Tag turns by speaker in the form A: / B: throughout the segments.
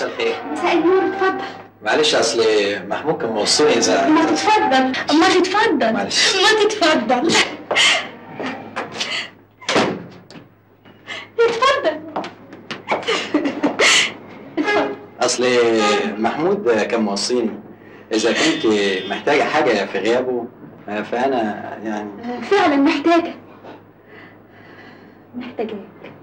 A: مساء الخير
B: مساء النور اتفضل
A: معلش اصل محمود كان موصلني اذا
B: ما تتفضل ما تتفضل
A: معلش.
B: ما تتفضل اتفضل
A: اصل محمود كان موصيني اذا كنت محتاجه حاجه في غيابه فانا يعني
B: فعلا محتاجة محتاجاك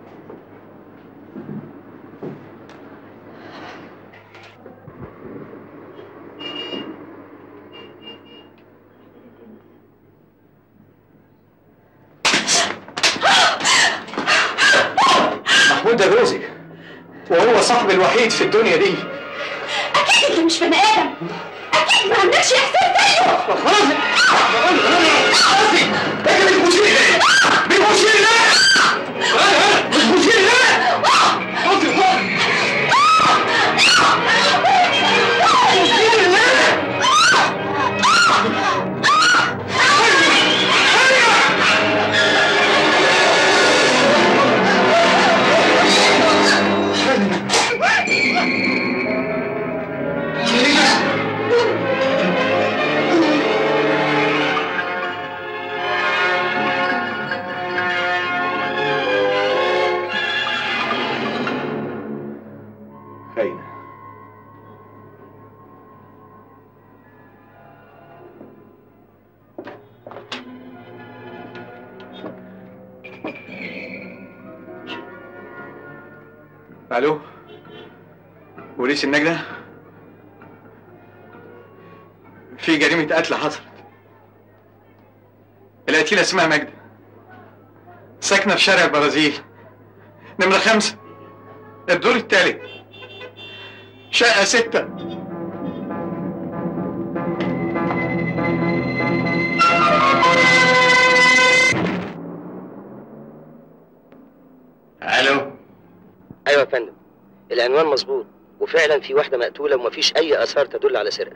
C: محمود ده جوزي وهو صاحبي الوحيد في الدنيا دي
B: أكيد أنت مش بني آدم أكيد ما عندكش إحساس زيه
C: خلاص بقول قصدي انت بتبوسيني ليه؟ بتبوسيني ليه؟ انا انا بتبوسيني ليه؟ بصي فوق بتبوسيني ليه؟ خاينة الو بوليس النجدة في جريمة قتل حصلت القتيلة اسمها ماجدة ساكنة في شارع البرازيل نمرة خمسة الدور التالت شقة ستة
D: الو
E: ايوه يا فندم العنوان مظبوط وفعلا في واحده مقتوله ومفيش اي اثار تدل على سرقه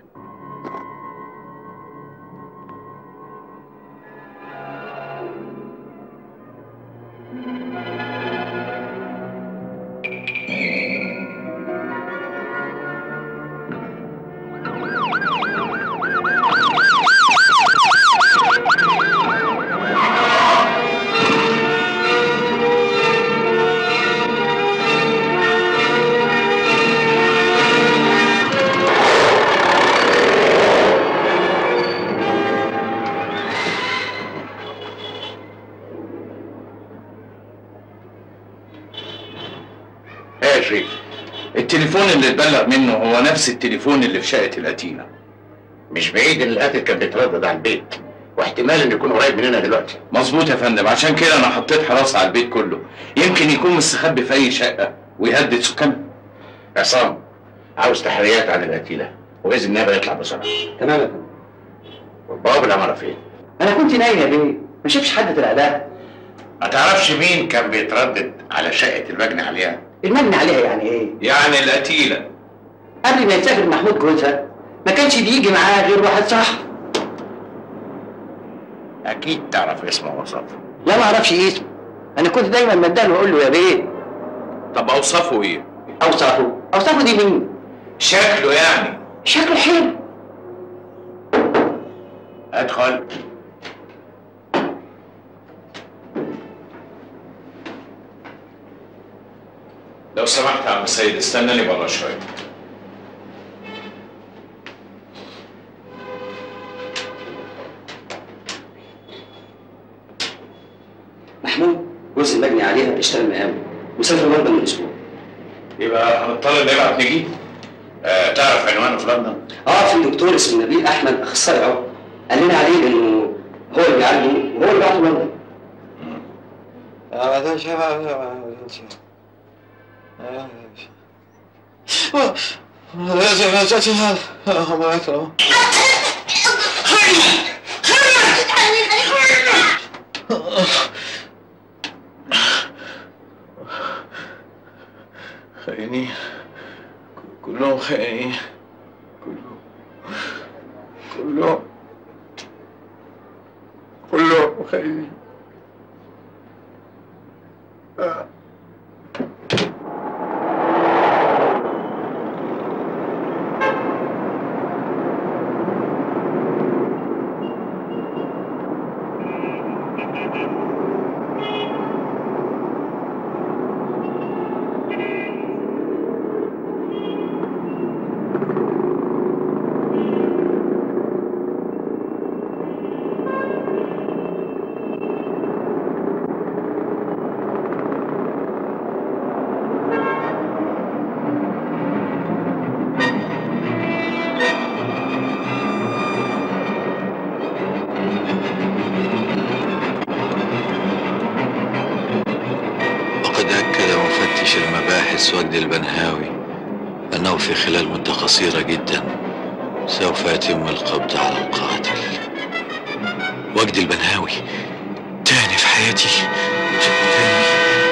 D: ايه يا شريف التليفون اللي اتبلغ منه هو نفس التليفون اللي في شقه القتيله
F: مش بعيد ان القاتل كان بيتردد على البيت واحتمال انه يكون قريب مننا دلوقتي
D: مظبوط يا فندم عشان كده انا حطيت حراسه على البيت كله يمكن يكون مستخبي في اي شقه ويهدد سكانها
F: عصام عاوز تحريات عن القتيله واذن النيابه يطلع بسرعه
G: تمام يا فندم
F: والبواب العماره فين؟
G: انا كنت نايم يا بيه ما شفتش حد طلع ده
F: ما تعرفش مين كان بيتردد على شقه المجني عليها
G: المجني عليها يعني ايه
D: يعني القتيله
G: قبل ما يسافر محمود جوزها ما كانش بيجي معاه غير واحد صاحبه
F: اكيد تعرف اسمه وصفه
G: لا ما اعرفش اسمه انا كنت دايما مدان واقول له يا بيه
D: طب اوصافه ايه
G: اوصافه اوصافه دي مين
D: شكله يعني
G: شكله حلو
F: ادخل
D: لو سمحت يا عم سيد استناني بره شويه
G: محمود جوز المجني عليها بيشتغل مقاول مسافر لندن من اسبوع
D: يبقى هنضطر نبعت نجيب
F: آه تعرف عنوانه في لندن؟
G: اه في دكتور اسمه نبيل احمد اخصائي عقم قال لنا عليه انه هو اللي بيعالجه وهو اللي بعته لندن
C: خاينين كلهم خاينين كلهم كلهم كلهم خاينين آه.
A: يحس وجدي البنهاوي أنه في خلال مدة قصيرة جدا سوف يتم القبض على القاتل وجدي البنهاوي تاني في حياتي تاني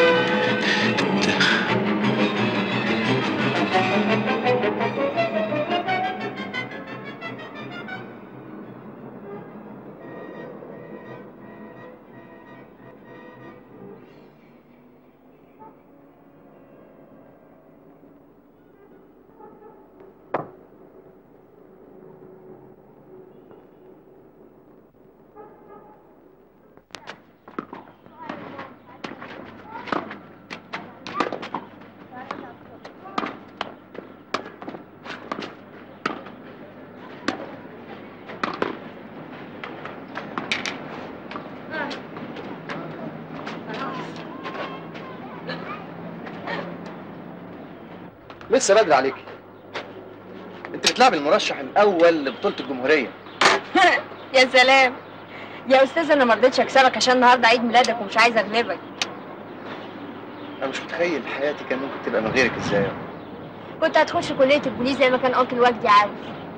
H: لسه بدري عليك انت بتلعب المرشح الاول لبطوله الجمهوريه
B: يا سلام يا استاذ انا ما رضيتش اكسبك عشان النهارده عيد ميلادك ومش عايزه اغلبك
H: انا مش متخيل حياتي كان ممكن تبقى من غيرك ازاي
B: كنت هتخش كليه البوليس زي ما كان انكل وجدي عاوز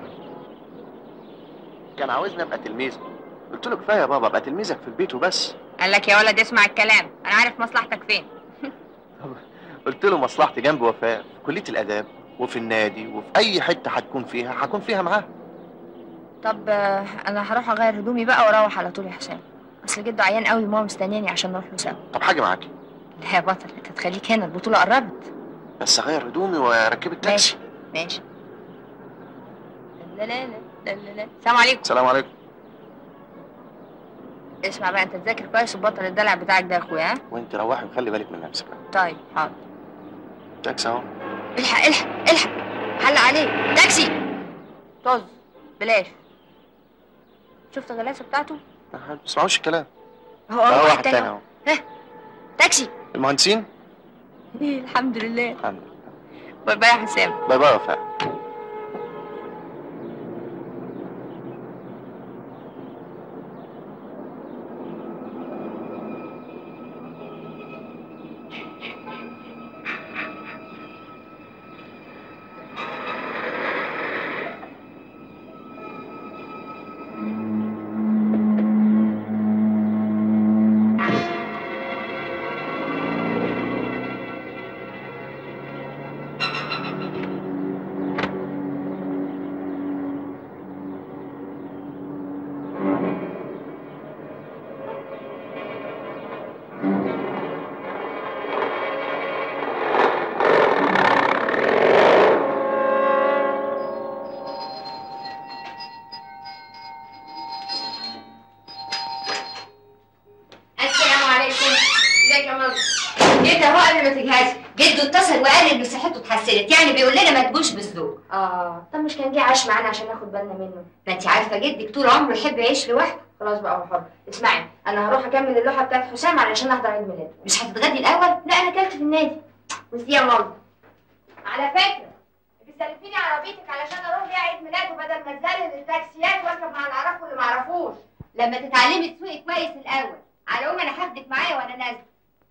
H: كان عاوزني ابقى تلميذ قلت له كفايه يا بابا ابقى تلميذك في البيت وبس
B: قال لك يا ولد اسمع الكلام انا عارف مصلحتك فين
H: قلت له مصلحتي جنب وفاء في كليه الاداب وفي النادي وفي اي حته هتكون فيها هكون فيها معاها
B: طب آه، انا هروح اغير هدومي بقى واروح على طول يا حسام اصل جده عيان قوي وماما مستنياني عشان نروح له سوا
H: طب حاجه معاكي
B: لا يا بطل انت تخليك هنا البطوله قربت
H: بس اغير هدومي واركبك تاكسي
B: ماشي ماشي لا لا لا لا لا لا السلام عليكم
H: السلام عليكم
B: اسمع بقى انت تذاكر كويس وبطل الدلع بتاعك ده يا اخويا ها
H: وانت روحي وخلي بالك من نفسك
B: طيب حاضر
H: تاكسي اهو
B: الحق الحق الحق حل عليه تاكسي طز بلاش شفت الغلاسه بتاعته
H: ما تسمعوش الكلام
B: هو
H: اهو
B: هو
H: واحد تاني اهو
B: تاكسي
H: المهندسين
B: إيه، الحمد لله
H: الحمد لله
B: باي باي يا حسام
H: باي باي يا وفاء
B: السلام عليكم ازيك يا ماما جيت اهو قبل ما تجهزي جده اتصل وقال ان صحته اتحسنت يعني بيقول لنا ما تجوش بالذوق اه طب مش كان جه عاش معانا عشان ناخد بالنا منه ما انت عارفه جدك طول عمره يحب يعيش لوحده خلاص بقى هو حر اسمعي انا هروح اكمل اللوحه بتاعت حسام علشان احضر عيد ميلاده مش هتتغدي الاول لا انا اكلت في النادي ميرسي يا ماما على فكره بتسلفيني عربيتك علشان اروح بيها عيد ميلاده بدل ما اتذلل التاكسيات واركب مع اللي اعرفه واللي ما اعرفوش لما تتعلمي تسوقي كويس الاول على العموم انا هاخدك معايا وانا نازله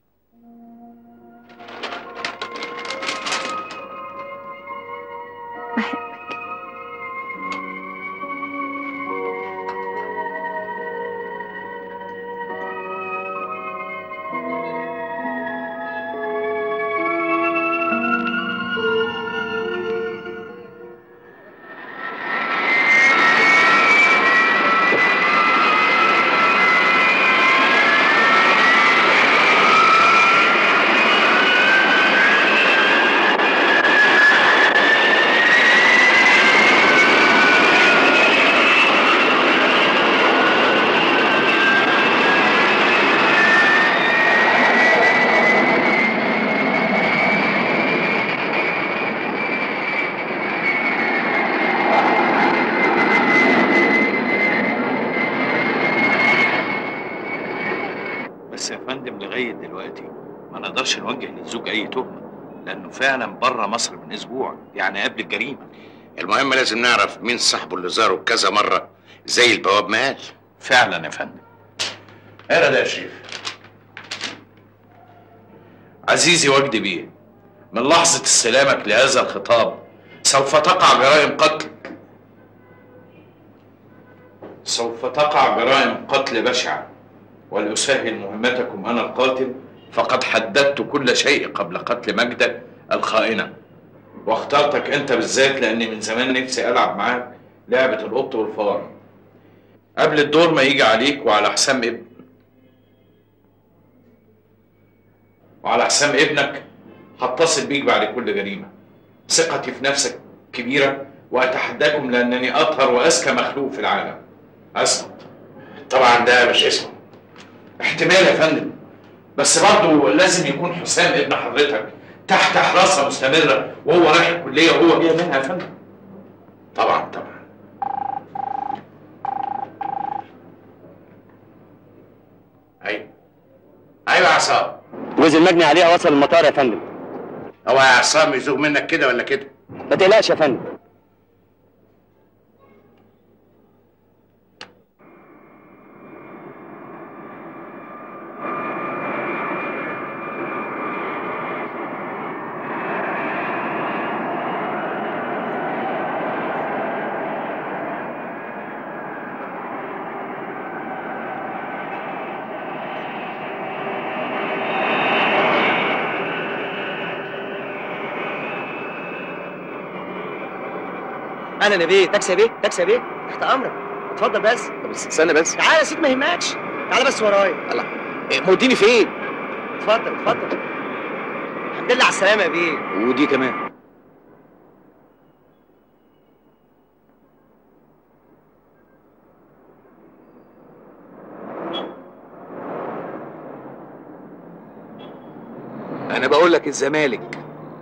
D: بس يا فندم لغايه دلوقتي ما نقدرش نوجه للزوج اي تهمه لانه فعلا بره مصر من اسبوع يعني قبل الجريمه
F: المهم لازم نعرف مين صاحبه اللي زاره كذا مرة زي البواب ما قال
D: فعلا يا فندم اقرا ده يا شريف عزيزي وجدي بيه من لحظة استلامك لهذا الخطاب سوف تقع جرائم قتل سوف تقع جرائم قتل بشعة ولأسهل مهمتكم أنا القاتل فقد حددت كل شيء قبل قتل مجدة الخائنة واخترتك أنت بالذات لأني من زمان نفسي ألعب معاك لعبة القط والفار قبل الدور ما يجي عليك وعلى حسام ابن وعلى حسام ابنك هتصل بيك بعد كل جريمة ثقتي في نفسك كبيرة وأتحداكم لأنني أطهر وأذكى مخلوق في العالم أسقط
F: طبعا ده مش اسمه
D: احتمال يا فندم بس برضه لازم يكون حسام ابن حضرتك تحت حراسة مستمرة وهو رايح الكلية وهو جاي منها يا فندم
F: طبعا طبعا ايوه ايوه يا عصام
G: جوز المجني عليها وصل المطار يا فندم
F: هو يا عصام يزوغ منك كده ولا كده
G: ما تقلقش يا فندم انا نبيه تاكسي يا بيه تاكسي يا بيه تحت امرك اتفضل بس
H: بس استنى بس
G: تعالى يا سيدي ما يهمكش تعالى بس ورايا
H: الله إيه، موديني فين
G: اتفضل اتفضل الحمد لله على السلامه يا بيه
H: ودي كمان انا بقول لك الزمالك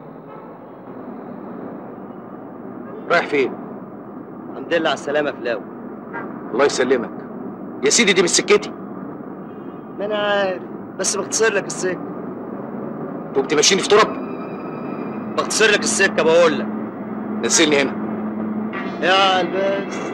H: رايح فين
G: الحمد لله على السلامه فلاوي
H: الله يسلمك يا سيدي دي مش سكتي
G: ما انا عارف بس بختصر لك السكه
H: انتوا بتمشيني في تراب
G: بختصر لك السكه بقول لك
H: نزلني هنا
G: يا بس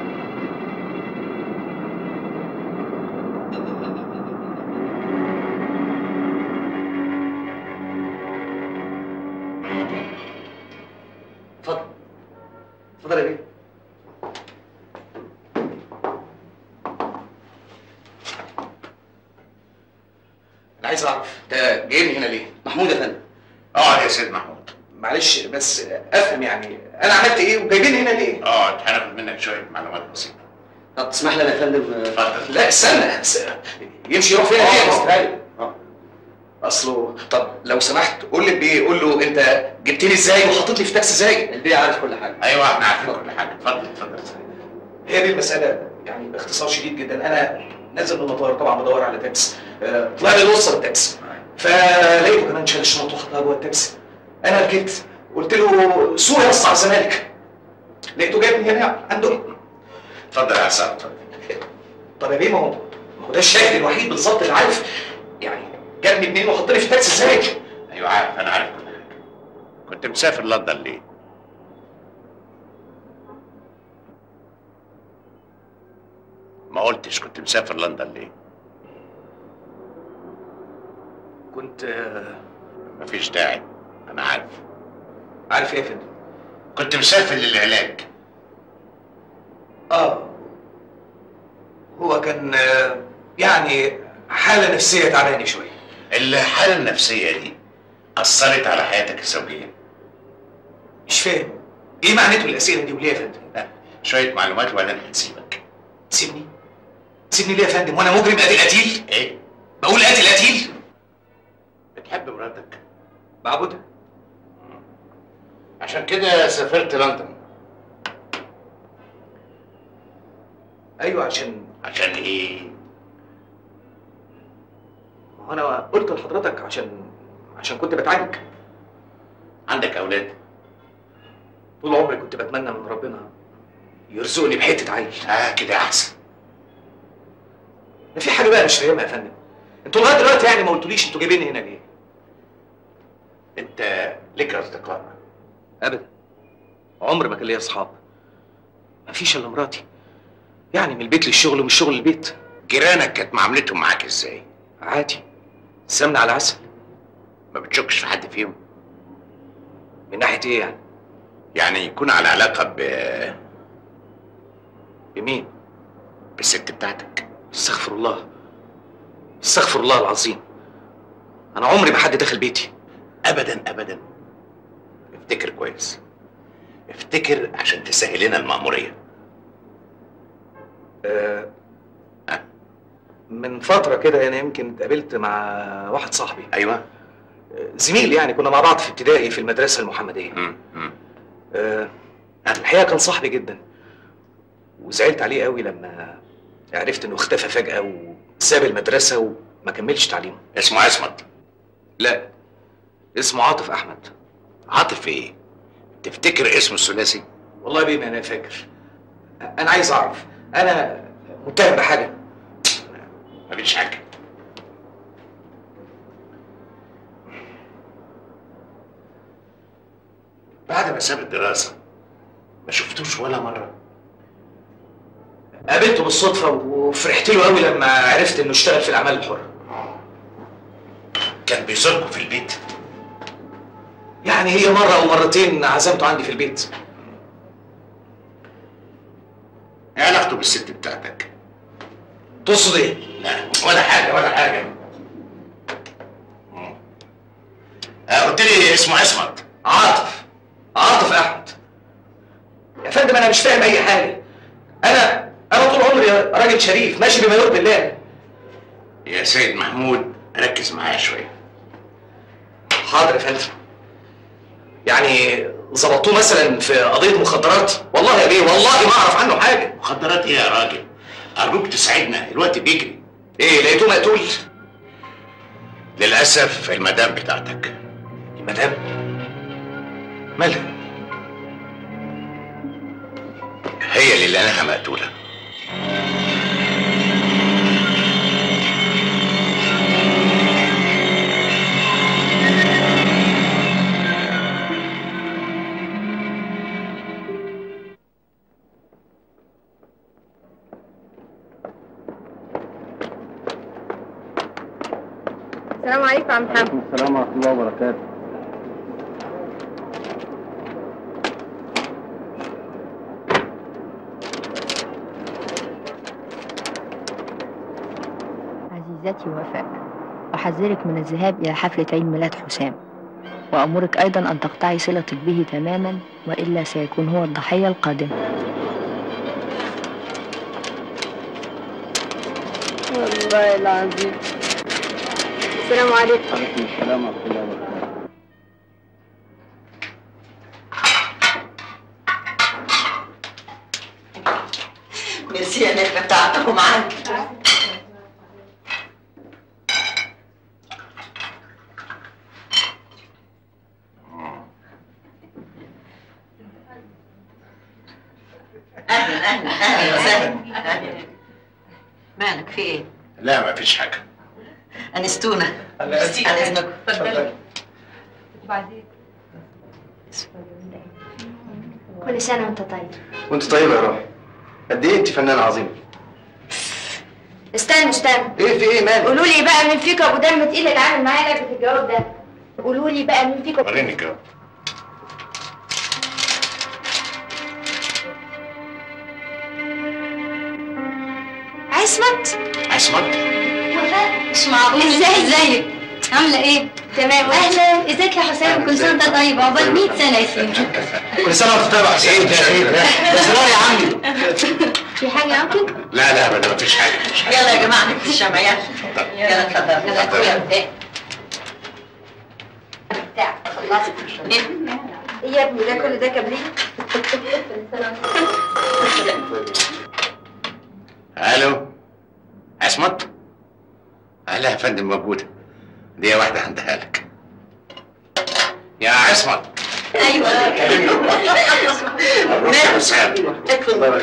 G: اتفضل اتفضل يا بيه
H: انا عايز اعرف انت جايبني هنا ليه
G: محمود يا فندم
F: اقعد يا سيد محمود
H: معلش بس افهم يعني انا عملت ايه وجايبيني هنا ليه
F: اقعد هناخد منك شويه معلومات بسيطه
G: طب تسمح لي انا يا فندم
F: اتفضل
H: لا استنى س- يمشي يروح فين
F: آه،
H: فين
F: آه.
H: استراليا اصله طب لو سمحت قول للبيه قول له انت جبتني ازاي وحطيت لي في تاكسي ازاي
G: البيه عارف كل حاجه
F: ايوه احنا عارفين كل حاجه اتفضل اتفضل
H: هي دي المساله يعني باختصار شديد جدا انا نازل من المطار طبعا بدور على تاكسي آه، طلع لي الوصل التاكسي فلقيته كمان شال الشنط وحطها جوه التاكسي انا ركبت قلت له سوق يا اسطى على الزمالك لقيته جايبني هنا عنده
F: اتفضل يا عصام اتفضل
H: طب يا بيه ما هو ما هو ده الشاهد الوحيد بالظبط اللي عارف يعني جابني منين وحطني في التاكسي ازاي
F: ايوه عارف انا عارف كل حاجه كنت مسافر لندن ليه؟ ما قلتش كنت مسافر لندن ليه؟
H: كنت آه،
F: مفيش داعي انا عارف
H: عارف ايه يا فندم
F: كنت مسافر للعلاج
H: اه هو كان آه، يعني حالة نفسية تعباني شوية
F: الحالة النفسية دي أثرت على حياتك الزوجية
H: مش فاهم ايه معناته الأسئلة دي وليه يا فندم؟
F: لا شوية معلومات وبعدين هنسيبك
H: تسيبني؟ تسيبني ليه يا فندم؟ وانا مجرم قاتل قتيل؟
F: ايه؟
H: بقول قاتل قتيل؟
F: بتحب مراتك
H: بعبدها
F: عشان كده سافرت لندن
H: ايوه عشان
F: عشان ايه؟
H: ما هو انا قلت لحضرتك عشان عشان كنت بتعالج
F: عندك أولاد
H: طول عمري كنت بتمنى من ربنا يرزقني بحتة عيل
F: اه كده أحسن
H: ده في حاجة بقى مش فاهمها يا فندم انتوا لغاية دلوقتي يعني ما قلتوليش انتوا جايبيني هنا ليه؟
F: أنت ليك أصدقاء
H: ابدا عمر ما كان ليا اصحاب مفيش الا مراتي يعني من البيت للشغل ومن الشغل للبيت
F: جيرانك كانت معاملتهم معاك ازاي؟
H: عادي سمنة على عسل
F: ما بتشكش في حد فيهم؟
H: من ناحيه ايه يعني
F: يعني يكون على علاقه ب
H: بمين
F: بالست بتاعتك
H: استغفر الله استغفر الله العظيم انا عمري ما حد دخل بيتي
F: ابدا ابدا افتكر كويس افتكر عشان تسهل لنا المأمورية
H: آه من فترة كده أنا يمكن اتقابلت مع واحد صاحبي
F: ايوه
H: آه، زميل يعني كنا مع بعض في ابتدائي في المدرسة المحمدية
F: مم. مم.
H: آه الحقيقة كان صاحبي جدا وزعلت عليه قوي لما عرفت انه اختفى فجأة وساب المدرسة وما كملش تعليمه
F: اسمه عصمت
H: لا اسمه عاطف أحمد
F: عاطف ايه تفتكر اسمه الثلاثي
H: والله بيه ما أنا فاكر أنا عايز أعرف أنا متهم بحاجة
F: مفيش حاجة بعد ما ساب الدراسة ما شفتوش ولا مرة
H: قابلته بالصدفة وفرحت له قوي لما عرفت انه اشتغل في الأعمال الحرة
F: كان بيزوركم في البيت
H: يعني هي مرة أو مرتين عزمته عندي في البيت
F: ايه علاقته بالست بتاعتك
H: تقصد ايه؟
F: لا ولا حاجة ولا حاجة مم. آه، قلت لي اسمه عصمت
H: عاطف عاطف أحمد يا فندم أنا مش فاهم أي حاجة أنا أنا طول عمري راجل شريف ماشي بما يرضي الله
F: يا سيد محمود ركز معايا شوية
H: حاضر يا فندم يعني ظبطوه مثلا في قضية مخدرات والله يا بيه والله ما أعرف عنه حاجة
F: مخدرات ايه يا راجل ارجوك تساعدنا الوقت بيجري
H: إيه لقيتوه مقتول
F: للاسف المدام بتاعتك
H: المدام مالها
F: هي اللي لقاها مقتوله
B: السلام عليكم يا عم محمد
I: السلام ورحمة الله وبركاته
J: عزيزتي وفاء أحذرك من الذهاب إلى حفلة عيد ميلاد حسام وأمرك أيضا أن تقطعي صلتك به تماما وإلا سيكون هو الضحية القادمة
B: والله العظيم السلام عليكم
I: عليكم السلام ورحمة الله وبركاته
K: ميرسي يا نجمة بتاعتكم معاك اهلا اهلا اهلا وسهلا أهلاً. مالك في ايه؟
F: لا مفيش حاجه
K: انستونا ميرسي على اذنكم اتفضلي
B: كل سنة وانت طيب
I: وانت طيبة يا روحي قد ايه انت فنان عظيم
B: استنوا استنوا
I: ايه في ايه مالك
B: قولوا لي بقى مين فيكم ابو دم تقيل اللي عامل معايا لعبة الجواب ده قولوا لي بقى مين فيكم
F: وريني الجواب
B: عصمت
F: عصمت
B: وفاء مش معقول ازاي ازيك عامله ايه تمام اهلا ازيك يا حسام كل سنه وانت طيب عقبال 100 سنه يا سيدي
H: كل سنة وأنت طيب يا حسين
F: ايه ده ايه ده
H: ده زراعي يا عمي
B: في حاجه يا انكل
F: لا لا ابدا مفيش حاجه مفيش حاجه
K: يلا يا جماعة نكتب الشمعيات يلا اتفضل يلا اخويا ايه
B: بتاع خلصت ايه ايه يا ابني ده كل ده كبريت
F: الو عصمت لا يا فندم موجوده دي واحده هنديها لك يا عصمت
K: ايوه
F: مبروك يا حسام
K: ادخل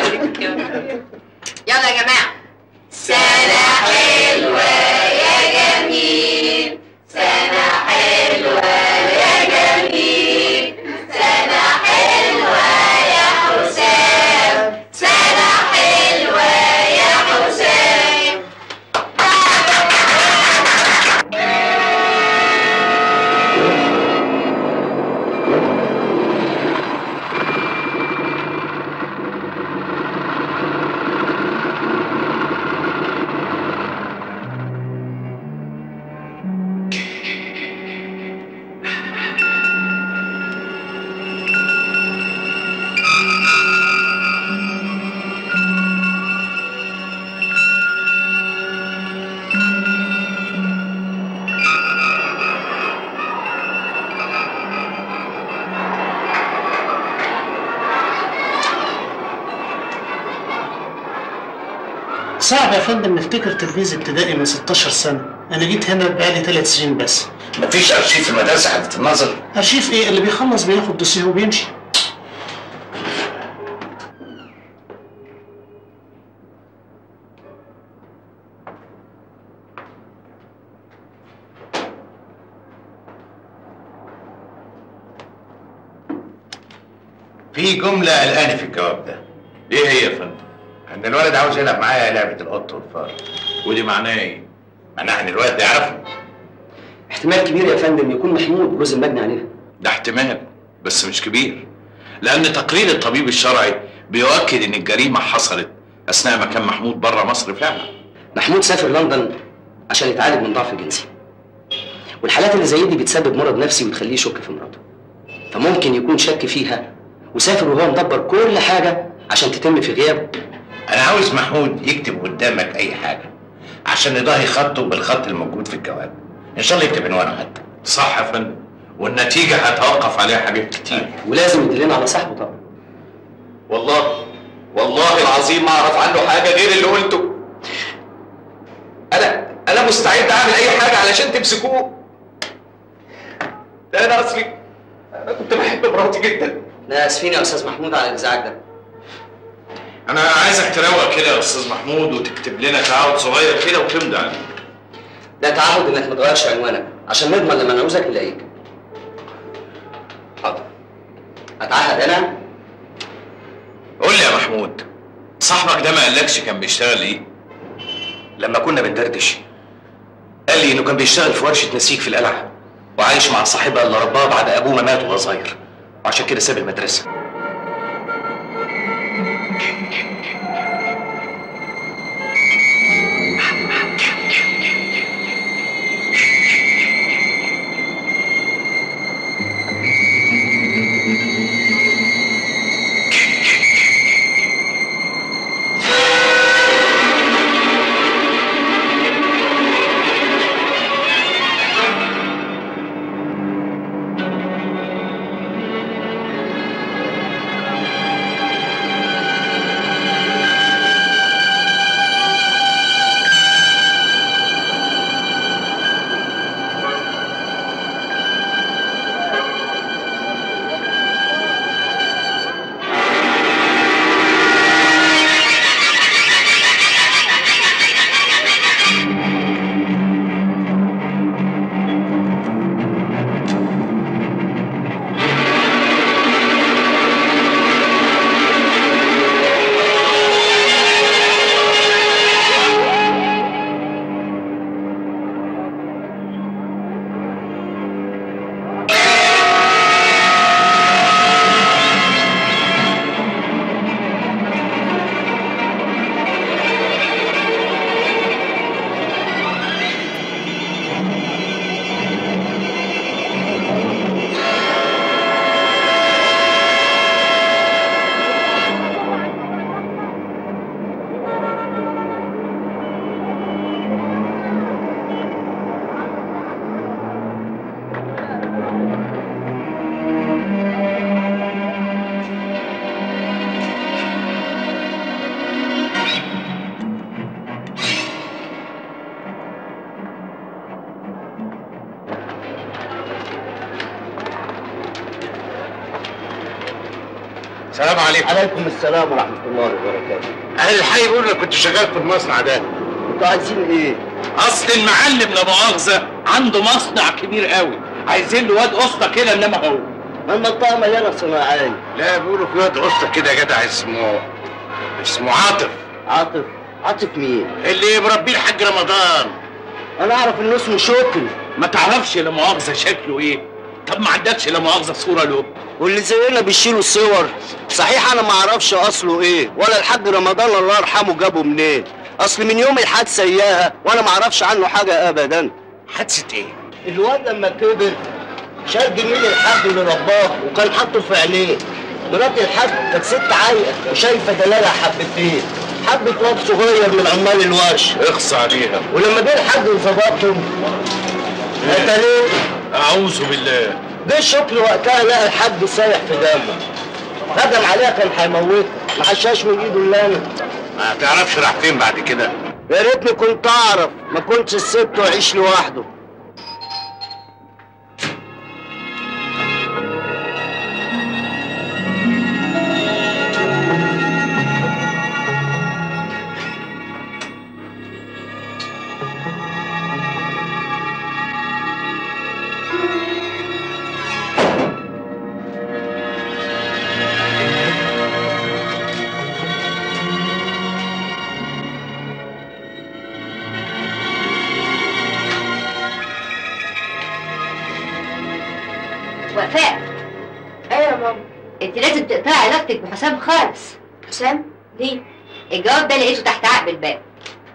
B: يلا يا جماعه سنه حلوه يا جميل سنه حلوه يا جميل سنه حلوه يا حسام سنه حلوه يا حسام
L: صعب يا فندم نفتكر تلميذ ابتدائي من 16 سنة أنا جيت هنا بقالي ثلاث سنين بس
F: مفيش ارشيف في المدرسه هتتنظر
L: أرشيف إيه اللي بيخلص بياخد دوسيه وبيمشي
F: في جمله قلقاني في الجواب ده
D: ايه هي يا فندم؟
F: ان الولد عاوز يلعب معايا لعبه القط والفار
D: ودي معناها ايه؟
F: معناها ان الولد ده يعرفه
G: احتمال كبير يا فندم يكون محمود جوز المجني عليها
D: ده احتمال بس مش كبير لان تقرير الطبيب الشرعي بيؤكد ان الجريمه حصلت اثناء ما كان محمود بره مصر فعلا
G: محمود سافر لندن عشان يتعالج من ضعف جنسي والحالات اللي زي دي بتسبب مرض نفسي وتخليه يشك في مراته فممكن يكون شك فيها وسافر وهو مدبر كل حاجه عشان تتم في غيابه
F: انا عاوز محمود يكتب قدامك اي حاجه عشان نضاهي خطه بالخط الموجود في الجواب ان شاء الله يكتب عنوانه حتى
D: صح يا فندم والنتيجه هتوقف عليها حاجات كتير
G: ولازم يدلنا على صاحبه طبعا
H: والله والله العظيم ما اعرف عنه حاجه غير اللي قلته انا انا مستعد اعمل اي حاجه علشان تمسكوه ده انا اصلي انا كنت بحب مراتي جدا
G: لا اسفين يا استاذ محمود على الازعاج ده
D: انا عايزك تروق كده يا استاذ محمود وتكتب لنا تعهد صغير كده وتمضي عليه
G: ده تعهد انك ما تغيرش عنوانك عشان نضمن لما نعوزك نلاقيك حاضر اتعهد انا
D: قول لي يا محمود صاحبك ده ما قالكش كان بيشتغل ايه؟
M: لما كنا بندردش قال لي انه كان بيشتغل في ورشه نسيج في القلعه وعايش مع صاحبها اللي رباه بعد ابوه ما مات وهو صغير وعشان كده ساب المدرسه
F: السلام عليكم
N: عليكم السلام ورحمة الله وبركاته
F: اهل الحي بيقول لك كنت شغال في المصنع ده
N: انتوا عايزين ايه؟
D: اصل المعلم لا مؤاخذه عنده مصنع كبير قوي عايزين له واد قسطه كده انما هو
N: ما المنطقة مليانة صناعية
F: لا بيقولوا في واد قصه كده يا جدع اسمه اسمه عاطف
N: عاطف عاطف مين؟
F: اللي مربيه الحاج رمضان
N: انا اعرف انه اسمه شكري
D: ما تعرفش لا مؤاخذه شكله ايه طب ما عندكش لا مؤاخذه صوره له
N: واللي زينا بيشيلوا الصور صحيح انا ما اعرفش اصله ايه ولا الحاج رمضان الله يرحمه جابه منين اصل من يوم الحادثه اياها وانا ما اعرفش عنه حاجه ابدا
F: حادثه ايه
N: الواد لما كبر شال جميل الحاج اللي رباه وكان حاطه في عينيه مرات الحاج كانت ست عايقه وشايفه دلالها حبتين حبة واد صغير من عمال الورش
D: اخص عليها
N: ولما جه الحاج وظبطهم قتلته
D: اعوذ بالله
N: جه الشكر وقتها لقى الحاج سايح في دمه هجم عليها كان هيموتها ما حشاش من ايده الا انا
F: ما تعرفش راح فين بعد كده
N: يا ريتني كنت اعرف ما كنتش سبته يعيش لوحده
B: وفاء ايوه يا ماما انت لازم تقطعي علاقتك بحسام خالص حسام ليه الجواب ده لقيته تحت عقب الباب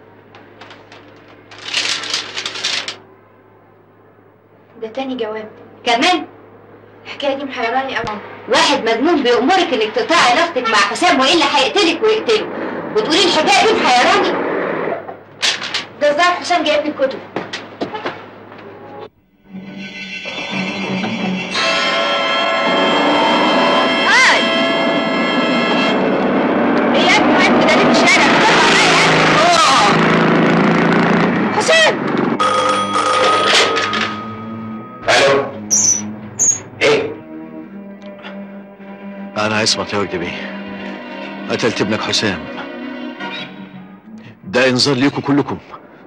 O: ده تاني جواب
B: كمان
O: الحكايه دي محيراني يا ماما
B: واحد مجنون بيأمرك انك تقطعي علاقتك مع حسام والا هيقتلك ويقتله وتقولي الحكايه دي محيراني
O: ده الظاهر حسام جايب لي الكتب
B: هاي ايه يا ابني واقف كده ليه في الشارع بتطلع معايا يا ابني حسام
F: الو ايه
A: أنا عصمت يا وجدي بيه قتلت ابنك حسام ده إنذار ليكم كلكم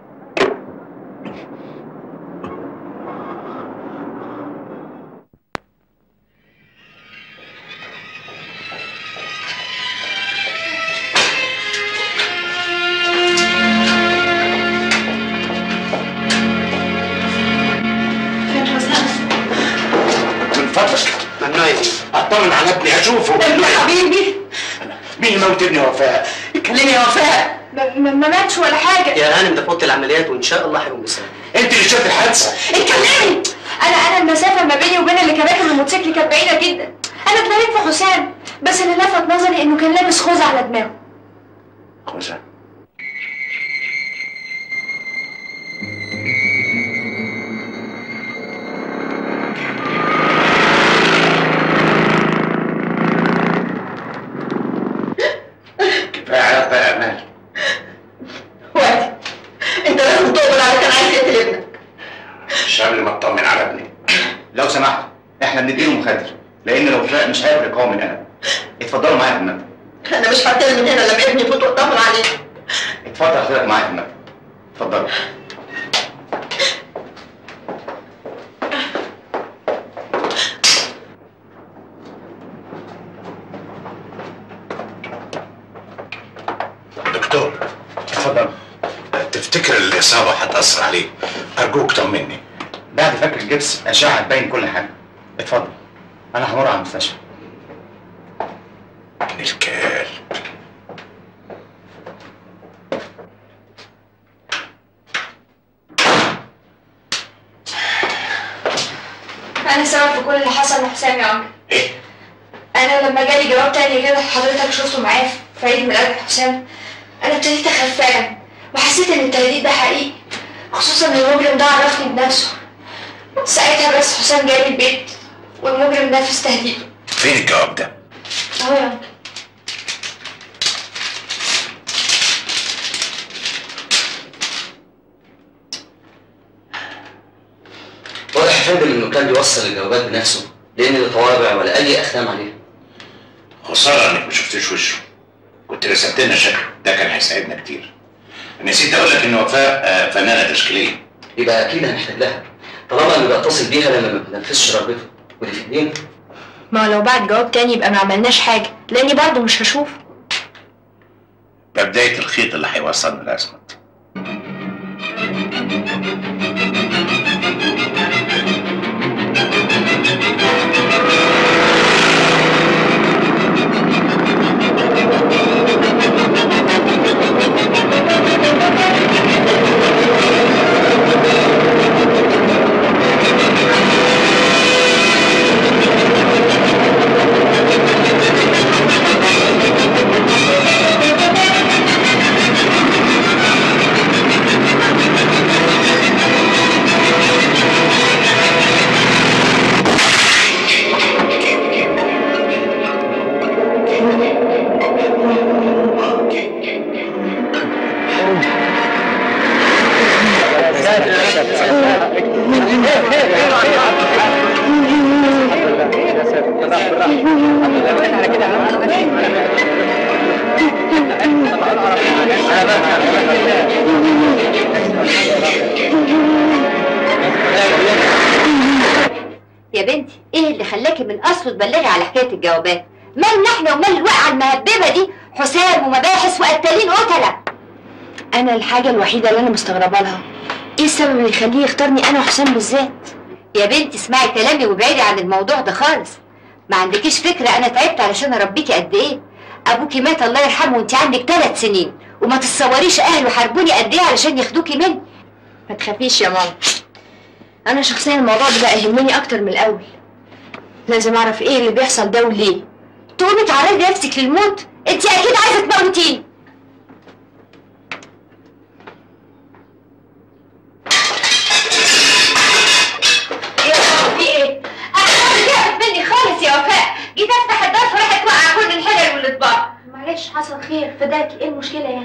O: فين حسام
F: من فضلك ممنوع يا بيه اطمن على ابني اشوفه
O: ابني حبيبي
F: مين اللي موت ابني وفاء
O: اتكلمي يا وفاء ما, ما ما ماتش ولا حاجه
G: يا هانم ده في اوضه العمليات وان شاء الله هيقوم بسلام
F: انت اللي شفت الحادثه
O: اتكلمي انا انا المسافه ما بيني وبين اللي كان راكب الموتوسيكل كانت بعيده جدا انا اتمريت في حسام بس اللي لفت نظري انه كان لابس خوذه على دماغه
F: خوذه كفايه عياط بقى يا امال
O: وقتي انت لازم تقبل على كان عايز يقتل ابنك
F: مش قبل ما اطمن على ابني لو سمحت احنا بنديله مخدر لان لو فاق مش هيقدر يقاوم الالم اتفضلوا معايا في المكتب
O: انا مش هتكلم من هنا لما ابني يفوت واطمن عليه
F: اتفضل حضرتك معايا في المكتب اتفضلوا
P: دكتور اتفضل تفتكر الإصابة هتأثر عليه أرجوك طمني
F: بعد فك الجبس اشعه هتبين كل حاجه اتفضل انا همر على المستشفى
P: الكلب
O: انا سبب في كل اللي حصل لحسام يا عمرو انا لما جالي جواب تاني غير حضرتك شفته معايا في عيد ميلاد حسام انا ابتديت اخاف فعلا وحسيت ان التهديد ده حقيقي خصوصا ان المجرم ده عرفني بنفسه ساعتها بس حسام جالي البيت والمجرم نفذ تهديده
P: فين الجواب ده؟
O: اهو يا عمرو.
G: واضح يا فندم انه كان بيوصل الجوابات بنفسه لان لا طوابع ولا اي اختام عليها
P: خسارة إنك ما شفتش وشه كنت رسمت لنا شكله ده كان هيساعدنا كتير نسيت أقول لك إن وفاء آه، فنانة تشكيلية
G: يبقى اكيد هنحتاج لها طالما انه بيتصل بيها لما ما بتنفذش رغبته ودي في ايدينا
O: ما هو لو بعد جواب تاني يبقى ما عملناش حاجه لاني برضه مش هشوف
P: ده بداية الخيط اللي هيوصلنا لأزمة
C: Thank
B: يا بنتي ايه اللي خلاكي من اصله تبلغي على حكايه الجوابات مالنا احنا ومال الواقعه المهببه دي حسام ومباحث وقتالين قتله
O: انا الحاجه الوحيده اللي انا مستغربه لها ايه السبب اللي يخليه يختارني انا وحسام بالذات
B: يا بنتي اسمعي كلامي وابعدي عن الموضوع ده خالص ما عندكيش فكره انا تعبت علشان اربيكي قد ايه ابوكي مات الله يرحمه وانت عندك ثلاث سنين وما تتصوريش اهله حاربوني قد ايه علشان ياخدوكي مني
O: ما تخافيش يا ماما انا شخصيا الموضوع ده بقى يهمني اكتر من الاول لازم اعرف ايه اللي بيحصل ده وليه
B: تقومي تعرضي نفسك للموت انت اكيد عايزه تموتيني يا رب في ايه؟ انا جابت مني خالص يا وفاء جيت افتح الدرس وراحت واقعه كل الحلل والاطباق
O: معلش حصل خير فداكي ايه المشكله يعني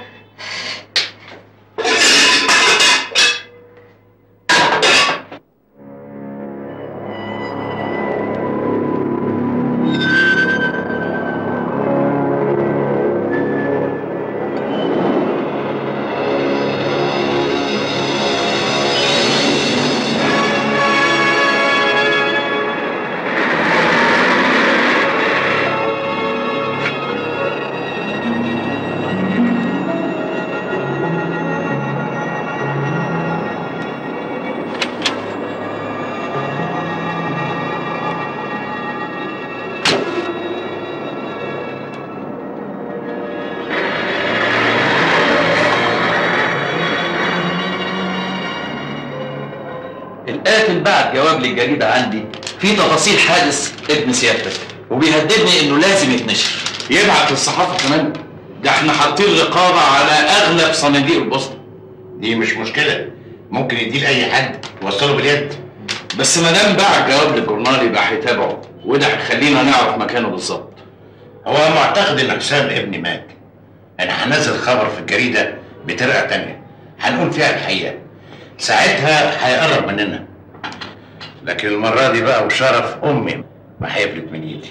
A: القاتل بعت جواب للجريدة عندي في تفاصيل حادث ابن سيادتك وبيهددني انه لازم يتنشر
D: يبعت للصحافة كمان ده احنا حاطين رقابة على اغلب صناديق البوسطة
P: دي مش مشكلة ممكن يديه لأي حد يوصله باليد
D: بس ما دام باع الجواب للجورنال يبقى هيتابعه وده هيخلينا نعرف مكانه بالظبط
P: هو معتقد ان حسام ابني مات انا هنزل خبر في الجريدة بطريقة تانية هنقول فيها الحقيقة ساعتها هيقرب مننا لكن المرة دي بقى وشرف امي ما هيفلت من ايدي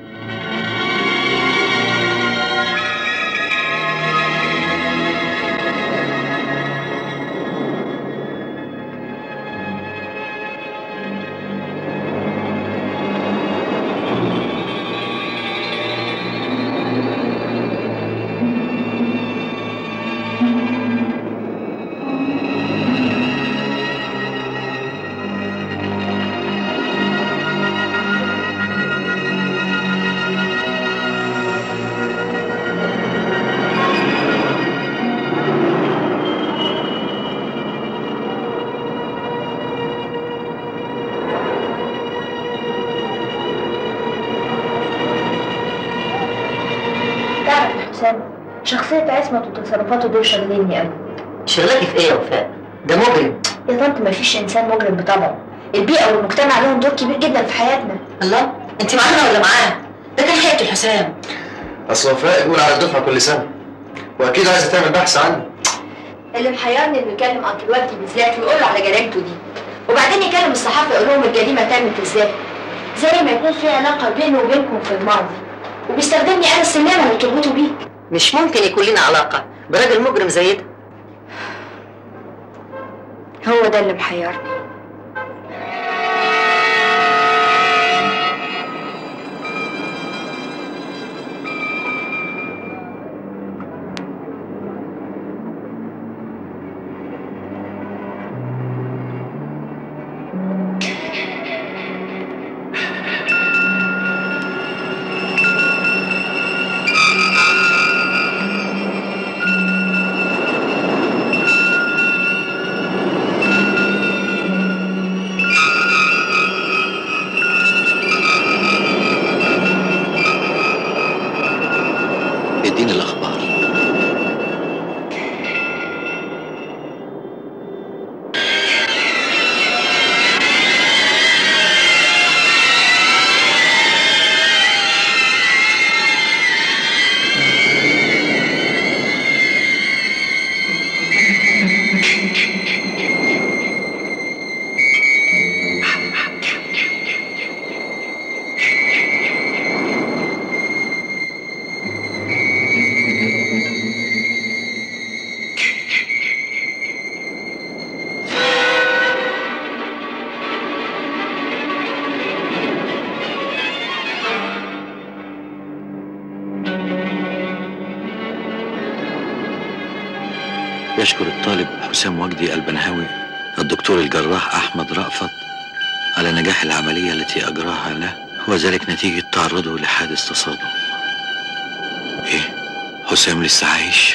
O: تعرف يا حسام شخصية عصمت وتصرفاته دول شغليني قوي
K: شغلتي في ايه يا وفاء؟ ده مجرم
O: يا طنط ما فيش انسان مجرم بطبعه البيئة والمجتمع لهم دور كبير جدا في حياتنا
K: الله انت معانا ولا معاه؟ ده كان حياتي حسام
I: اصل وفاء يقول على الدفعه كل سنه واكيد عايزه تعمل بحث عنه
O: اللي محيرني انه يكلم انكل وجدي بالذات ويقول له على جريمته دي وبعدين يكلم الصحافه يقول لهم الجريمه تمت ازاي زي ما يكون في علاقه بينه وبينكم في الماضي وبيستخدمني انا السلامه اللي تربطه بيك
K: مش ممكن يكون لنا علاقة براجل مجرم زي ده
O: هو ده اللي محيرني
A: يشكر الطالب حسام وجدي البنهاوي الدكتور الجراح أحمد رأفت على نجاح العملية التي أجراها له وذلك نتيجة تعرضه لحادث تصادم إيه حسام لسه عايش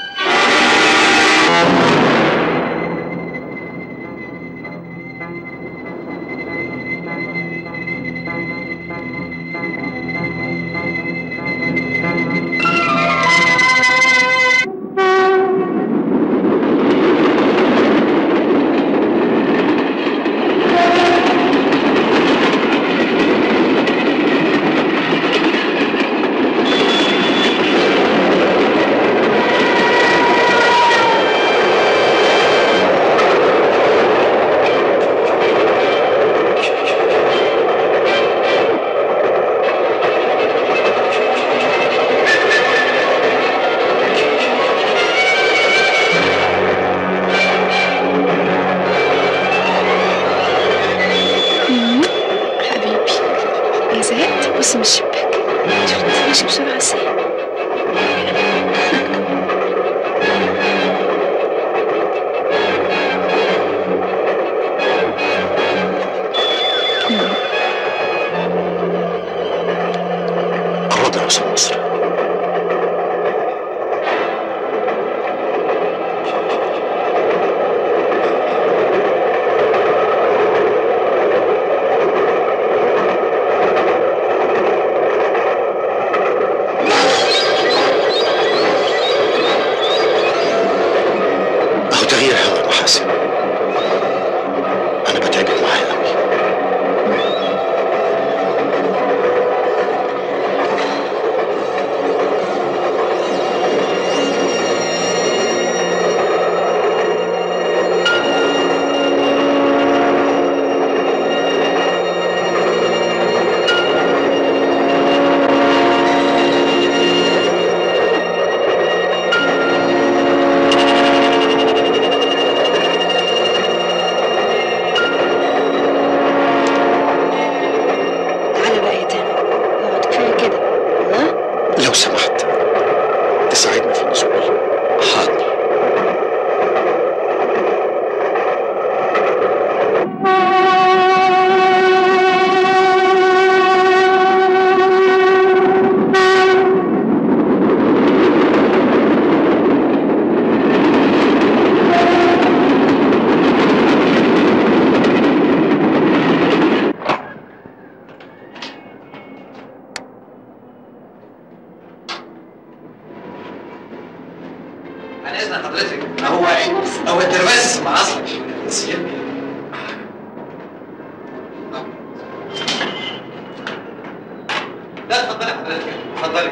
Q: مم. حبيبي انا زهقت بص من الشباك شفت ماشي بسرعة ازاي
A: حاضر يا أستاذ مصر أهو تغيير حوار محاسن أنا بتعبت معاه أوي
Q: تعالى بقى يا تامر اقعد كفاية كده الله
A: لو سمحت تساعدني في النزول حاضر
H: عن اذن حضرتك هو هو الدرواز مع اصلك سيبني لا اتفضلي حضرتك اتفضلي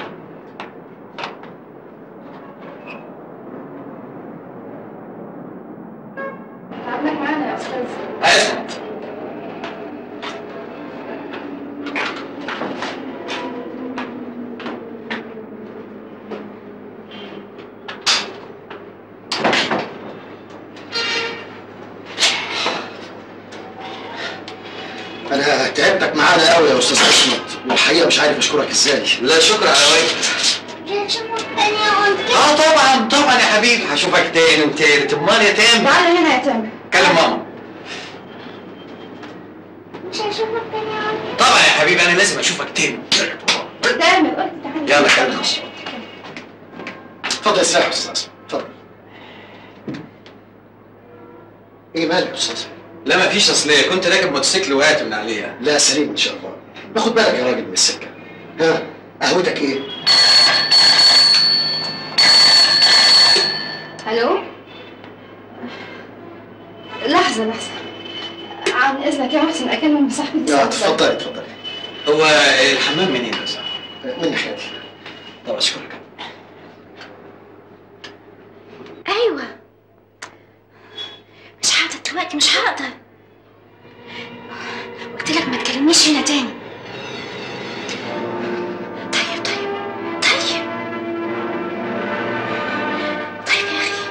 O: تعبناك معانا يا استاذ
H: اسف
I: انا تعبتك معانا قوي يا استاذ عصمت والحقيقه مش عارف اشكرك ازاي
H: لا شكر على واجب اه طبعا طبعا يا حبيبي هشوفك تاني وتالت امال يا تامر
O: تعالى هنا يا تامر
H: كلم ماما
O: مش هشوفك تاني يا عم
H: طبعا يا حبيبي انا لازم اشوفك تاني
O: تامر قلت تعالى
H: يلا كلم
I: اتفضل استريح يا استاذ عصمت اتفضل ايه مالك يا استاذ
H: لا ما فيش اصليه كنت راكب موتوسيكل وقعت من عليها
I: لا سليم ان شاء الله باخد بالك يا راجل من السكه ها قهوتك ايه
O: الو لحظة لحظة عن اذنك يا محسن اكلم صاحبتي
I: لا
O: ساعة
I: اتفضلي اتفضلي
H: هو الحمام منين يا صاحبي؟
I: من ناحيتي
H: طب اشكرك
Q: ايوه مش هقدر دلوقتي مش هقدر قلت لك ما تكلمنيش هنا تاني طيب طيب طيب طيب يا اخي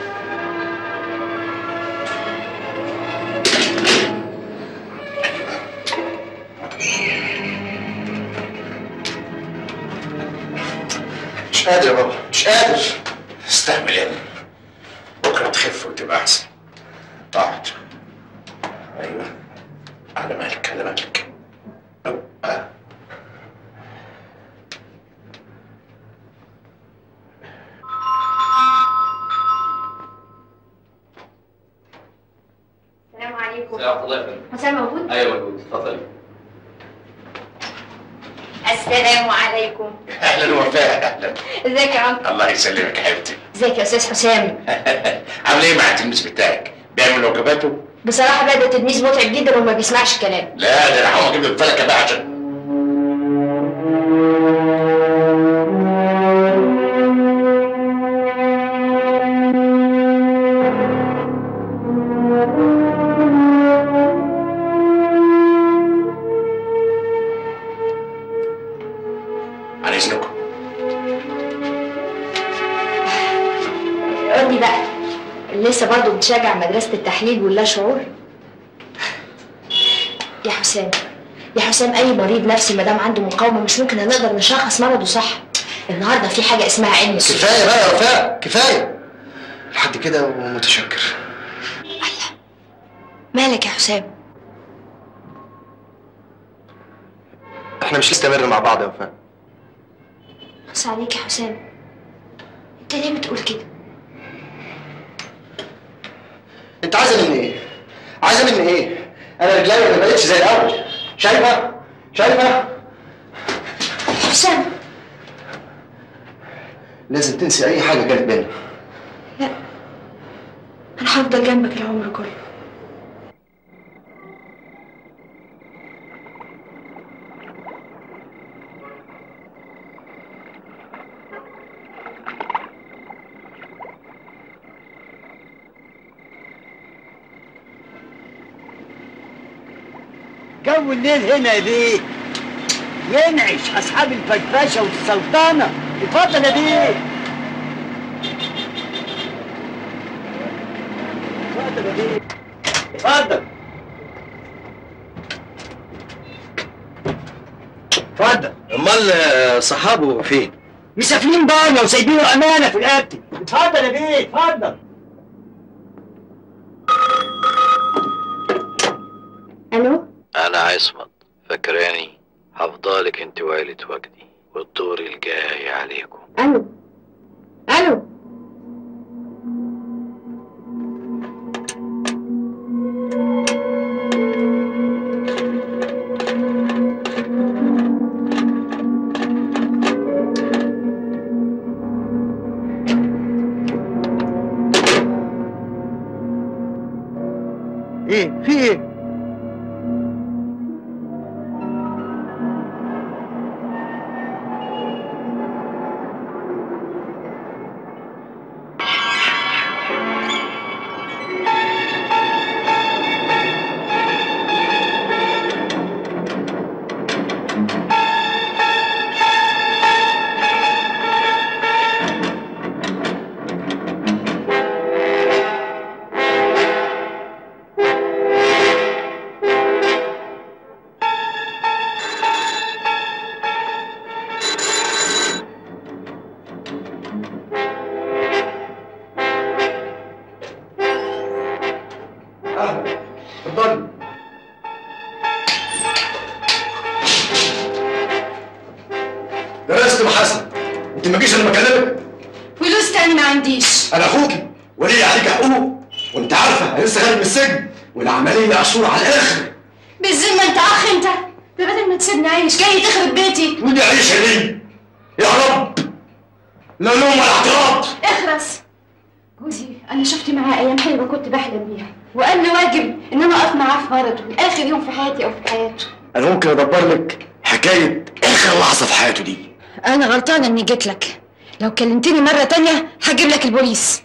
I: مش قادر يا بابا مش قادر
P: استحمل يا ابني لما تخف وتبقى احسن اقعد ايوه على مالك على مالك أو. آه.
B: السلام عليكم
M: ورحمة الله يا فندم
B: حسام موجود؟
M: ايوه موجود اتفضلي
B: السلام عليكم
P: اهلا وفاء اهلا
B: ازيك يا عم
P: الله يسلمك يا حبيبتي
B: ازيك يا استاذ حسام
P: عامل ايه مع التلميذ بتاعك؟ بيعمل واجباته؟
B: بصراحه بقى ده تلميذ متعب جدا وما بيسمعش كلام
P: لا ده انا هقوم اجيب له الفلكه بقى عشان عن اذنكم
B: قول لي بقى لسه برضه بتشجع مدرسه التحليل واللا شعور يا حسام يا حسام اي مريض نفسي ما دام عنده مقاومه مش ممكن هنقدر نشخص مرضه صح النهارده في حاجه اسمها علم السلوك
I: كفايه بقى يا وفاء كفايه لحد كده ومتشكر
B: مالك يا حسام
I: احنا مش نستمر مع بعض يا وفاء
B: بص عليك يا حسام انت ليه بتقول كده
I: انت عايزه مني ايه؟ عايزه مني ايه؟ انا رجلي ما بقتش زي الاول شايفه؟ شايفه؟
B: حسام
I: لازم تنسي اي حاجه كانت بينا
B: انا هفضل جنبك العمر كله
N: جو الليل هنا يا بيه ينعش اصحاب الفشفشه والسلطنه اتفضل يا بيه اتفضل يا بيه اتفضل اتفضل
I: امال صحابه فين؟
N: مسافرين بره وسايبينه امانه في رقبتي اتفضل يا بيه اتفضل
B: الو
A: أنا عصمت فاكراني هفضلك انت وعيلة وجدي والدور الجاي عليكم
B: الو الو
N: ايه في ايه
I: اهلا اتفضلي درست محاسن انت ما جيش انا بكلمك
O: فلوس تاني ما عنديش
I: انا اخوكي ولي عليك حقوق وانت عارفه انا لسه خارج من السجن والعمليه مشهوره على الاخر
O: بالذمة انت اخ انت ده بدل ما تسيبني عايش جاي تخرب بيتي
I: ودي عيشه ليه يا رب لا لوم ولا اعتراض
O: اخرس جوزي انا شفت معاه ايام حلوه كنت بحلم بيها وقال لي واجب ان انا اقف معاه في مرضه اخر يوم في حياتي او في حياته
I: انا ممكن ادبر لك حكايه اخر لحظه في حياته دي
O: انا غلطانه اني جيت لك لو كلمتني مره تانية هجيب لك البوليس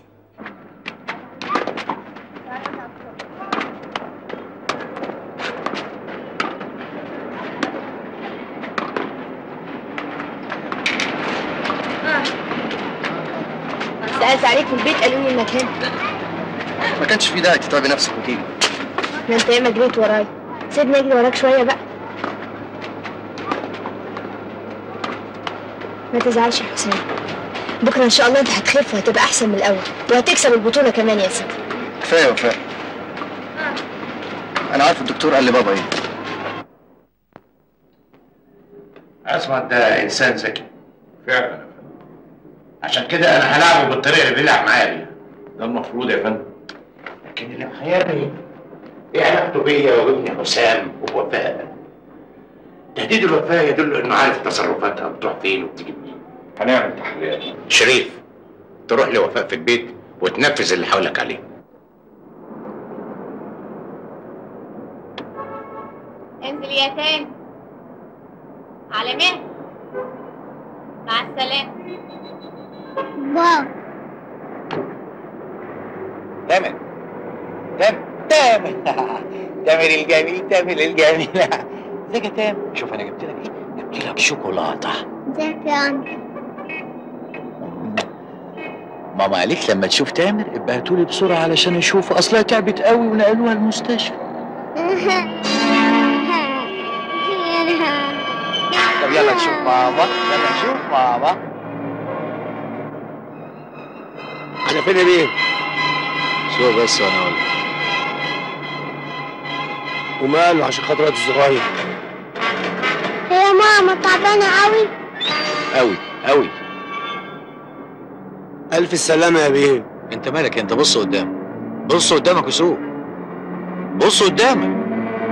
B: سألت عليك في البيت قالوا لي انك هنا
I: ما كانش في داعي تتعبي نفسك وتيجي
B: ما انت ياما جريت ورايا سيبني اجري وراك شويه بقى ما تزعلش يا حسين
O: بكره ان شاء الله انت هتخف وهتبقى احسن من الاول وهتكسب البطوله كمان يا سيدي
I: كفايه يا وفاء انا عارف الدكتور قال لي بابا ايه
P: عصمت ده انسان ذكي
D: فعلا
P: عشان كده انا هلعبه بالطريقه اللي بيلعب معايا بيها
D: ده المفروض يا فندم
P: لكن اللي محيرني ايه علاقته بيا وابني حسام ووفاء تهديد الوفاء يدل انه عارف تصرفاتها بتروح فين وبتيجي منين
D: هنعمل تحليلات
P: شريف تروح لوفاء في البيت وتنفذ اللي حولك عليه
R: انزل يا تاني على مهل مع السلامة
S: بابا
T: تامر تامر تامر تامر الجميل تامر الجميل ازيك يا تامر شوف انا جبت لك ايه جبت لك شوكولاته
S: ازيك يا انكل
T: ماما قالت لما تشوف تامر ابقى هاتولي بسرعه علشان اشوفه اصلها تعبت قوي ونقلوها المستشفى طب يلا نشوف ماما يلا نشوف ماما
N: على فين يا بيه؟
T: شوف بس وانا اقول
N: وماله عشان خاطر واد الصغير
S: هي ماما تعبانة قوي
T: قوي قوي
N: ألف السلامة يا بيه
T: انت مالك انت بص قدامك بص قدامك وسوق بص قدامك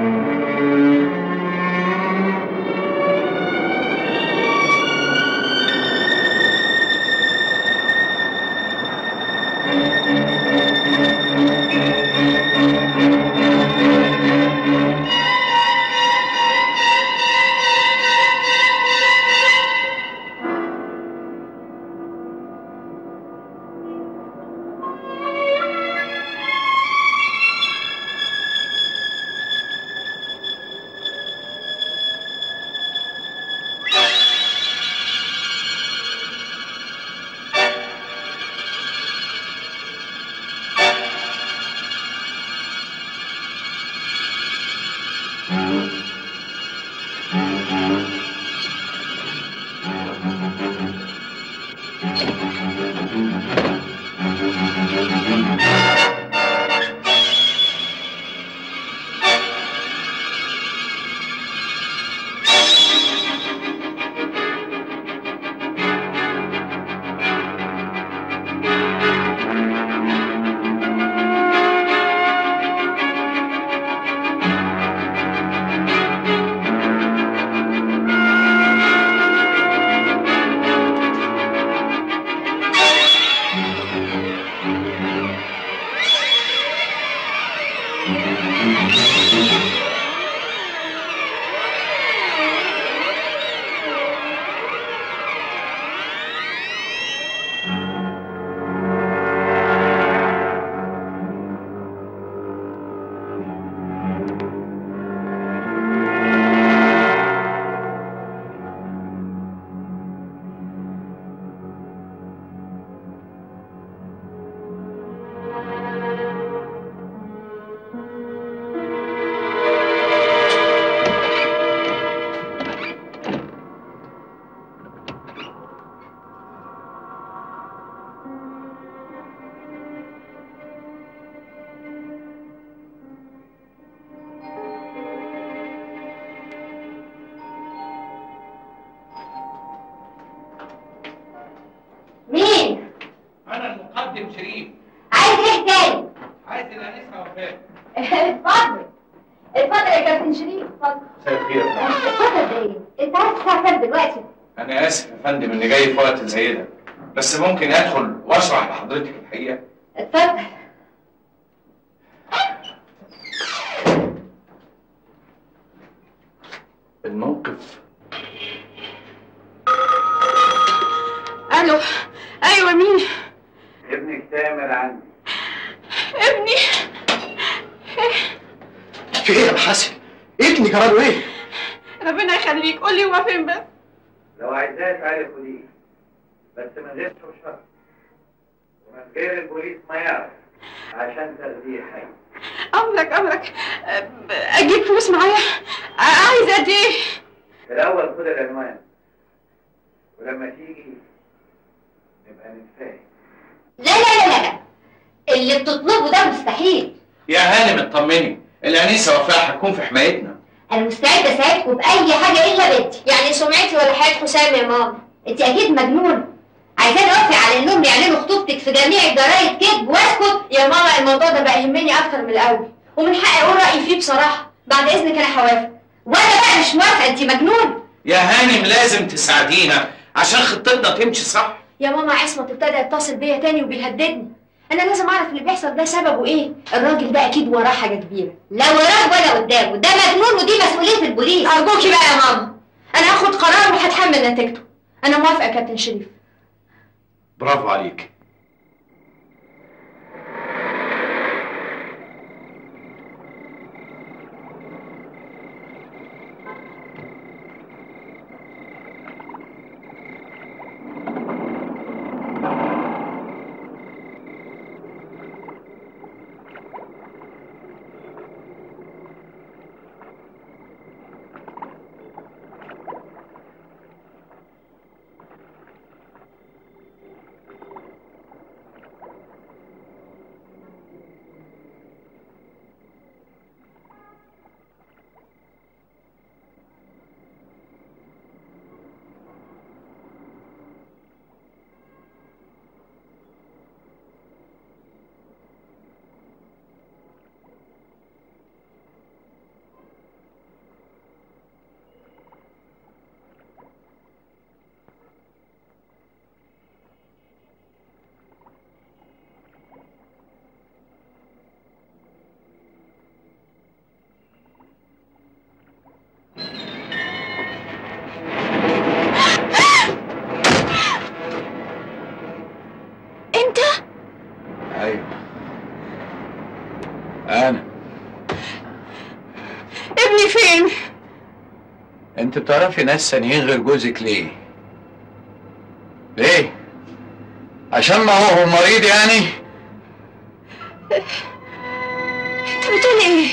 B: مين؟
D: انا المقدم شريف
B: عايز ايه تاني؟
D: عايز الانسه وفاء
B: اتفضل اتفضل يا كابتن شريف اتفضل
D: مساء الخير يا فندم.
B: اتفضل ده ايه؟ انت عارف الساعة كام دلوقتي؟
D: انا اسف يا فندم اني جاي في وقت زي ده بس ممكن ادخل واشرح لحضرتك الحقيقه
B: اتفضل
D: الموقف
K: الو ايوه مين
P: ابنك تامر عندي
K: ابني
I: في ايه يا محاسن؟ ابني جراله ايه؟
K: ربنا يخليك قول لي هو فين بس
P: لو عايزاه تعالي خديه بس من غير شرط ومن غير البوليس ما يعرف عشان تاخديه حي
K: امرك امرك أه، اجيب فلوس معايا أه، عايز قد ايه
P: في الاول خد العنوان ولما تيجي
D: نبقى نتفاهم
B: لا لا لا لا اللي بتطلبه ده مستحيل
D: يا هانم اطمني الانسه وفاء هتكون في حمايتنا
B: انا مستعده اساعدكم باي حاجه الا بنتي
O: يعني سمعتي ولا حياة حسام يا ماما
B: انت اكيد مجنونه عايزاني اوافق على انهم يعلنوا خطوبتك في جميع الجرايد كذب واسكت
O: يا ماما الموضوع ده بقى يهمني اكتر من الاول ومن حقي اقول رايي فيه بصراحه بعد اذنك انا هوافق
B: وانا بقى مش موافقه انت مجنون
D: يا هانم لازم تساعدينا عشان خطتنا تمشي صح
O: يا ماما عصمت ابتدى يتصل بيا تاني وبيهددني انا لازم اعرف اللي بيحصل ده سببه ايه الراجل ده اكيد وراه حاجه كبيره
B: لا وراه ولا قدامه ده مجنون ودي مسؤوليه البوليس
O: ارجوكي بقى يا ماما انا هاخد قرار وهتحمل نتيجته انا موافقه يا كابتن شريف
D: برافو عليك
O: انت
D: ايوه انا
O: ابني فين
D: انت بتعرفي ناس ثانيين غير جوزك ليه ليه عشان ما هو مريض يعني
O: انت بتقول ايه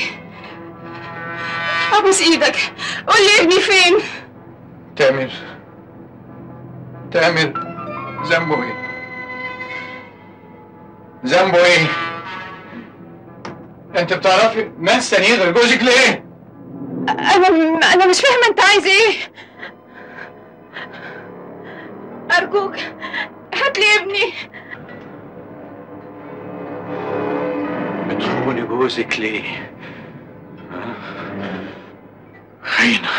O: ابوس ايدك قول لي ابني فين
D: تامر تامر ذنبه ايه ذنبه ايه انت بتعرفي ناس ثانيين غير جوزك ليه
O: انا انا مش فاهمه انت عايز ايه ارجوك هات لي ابني
D: بتخوني جوزك ليه ها؟ خاينة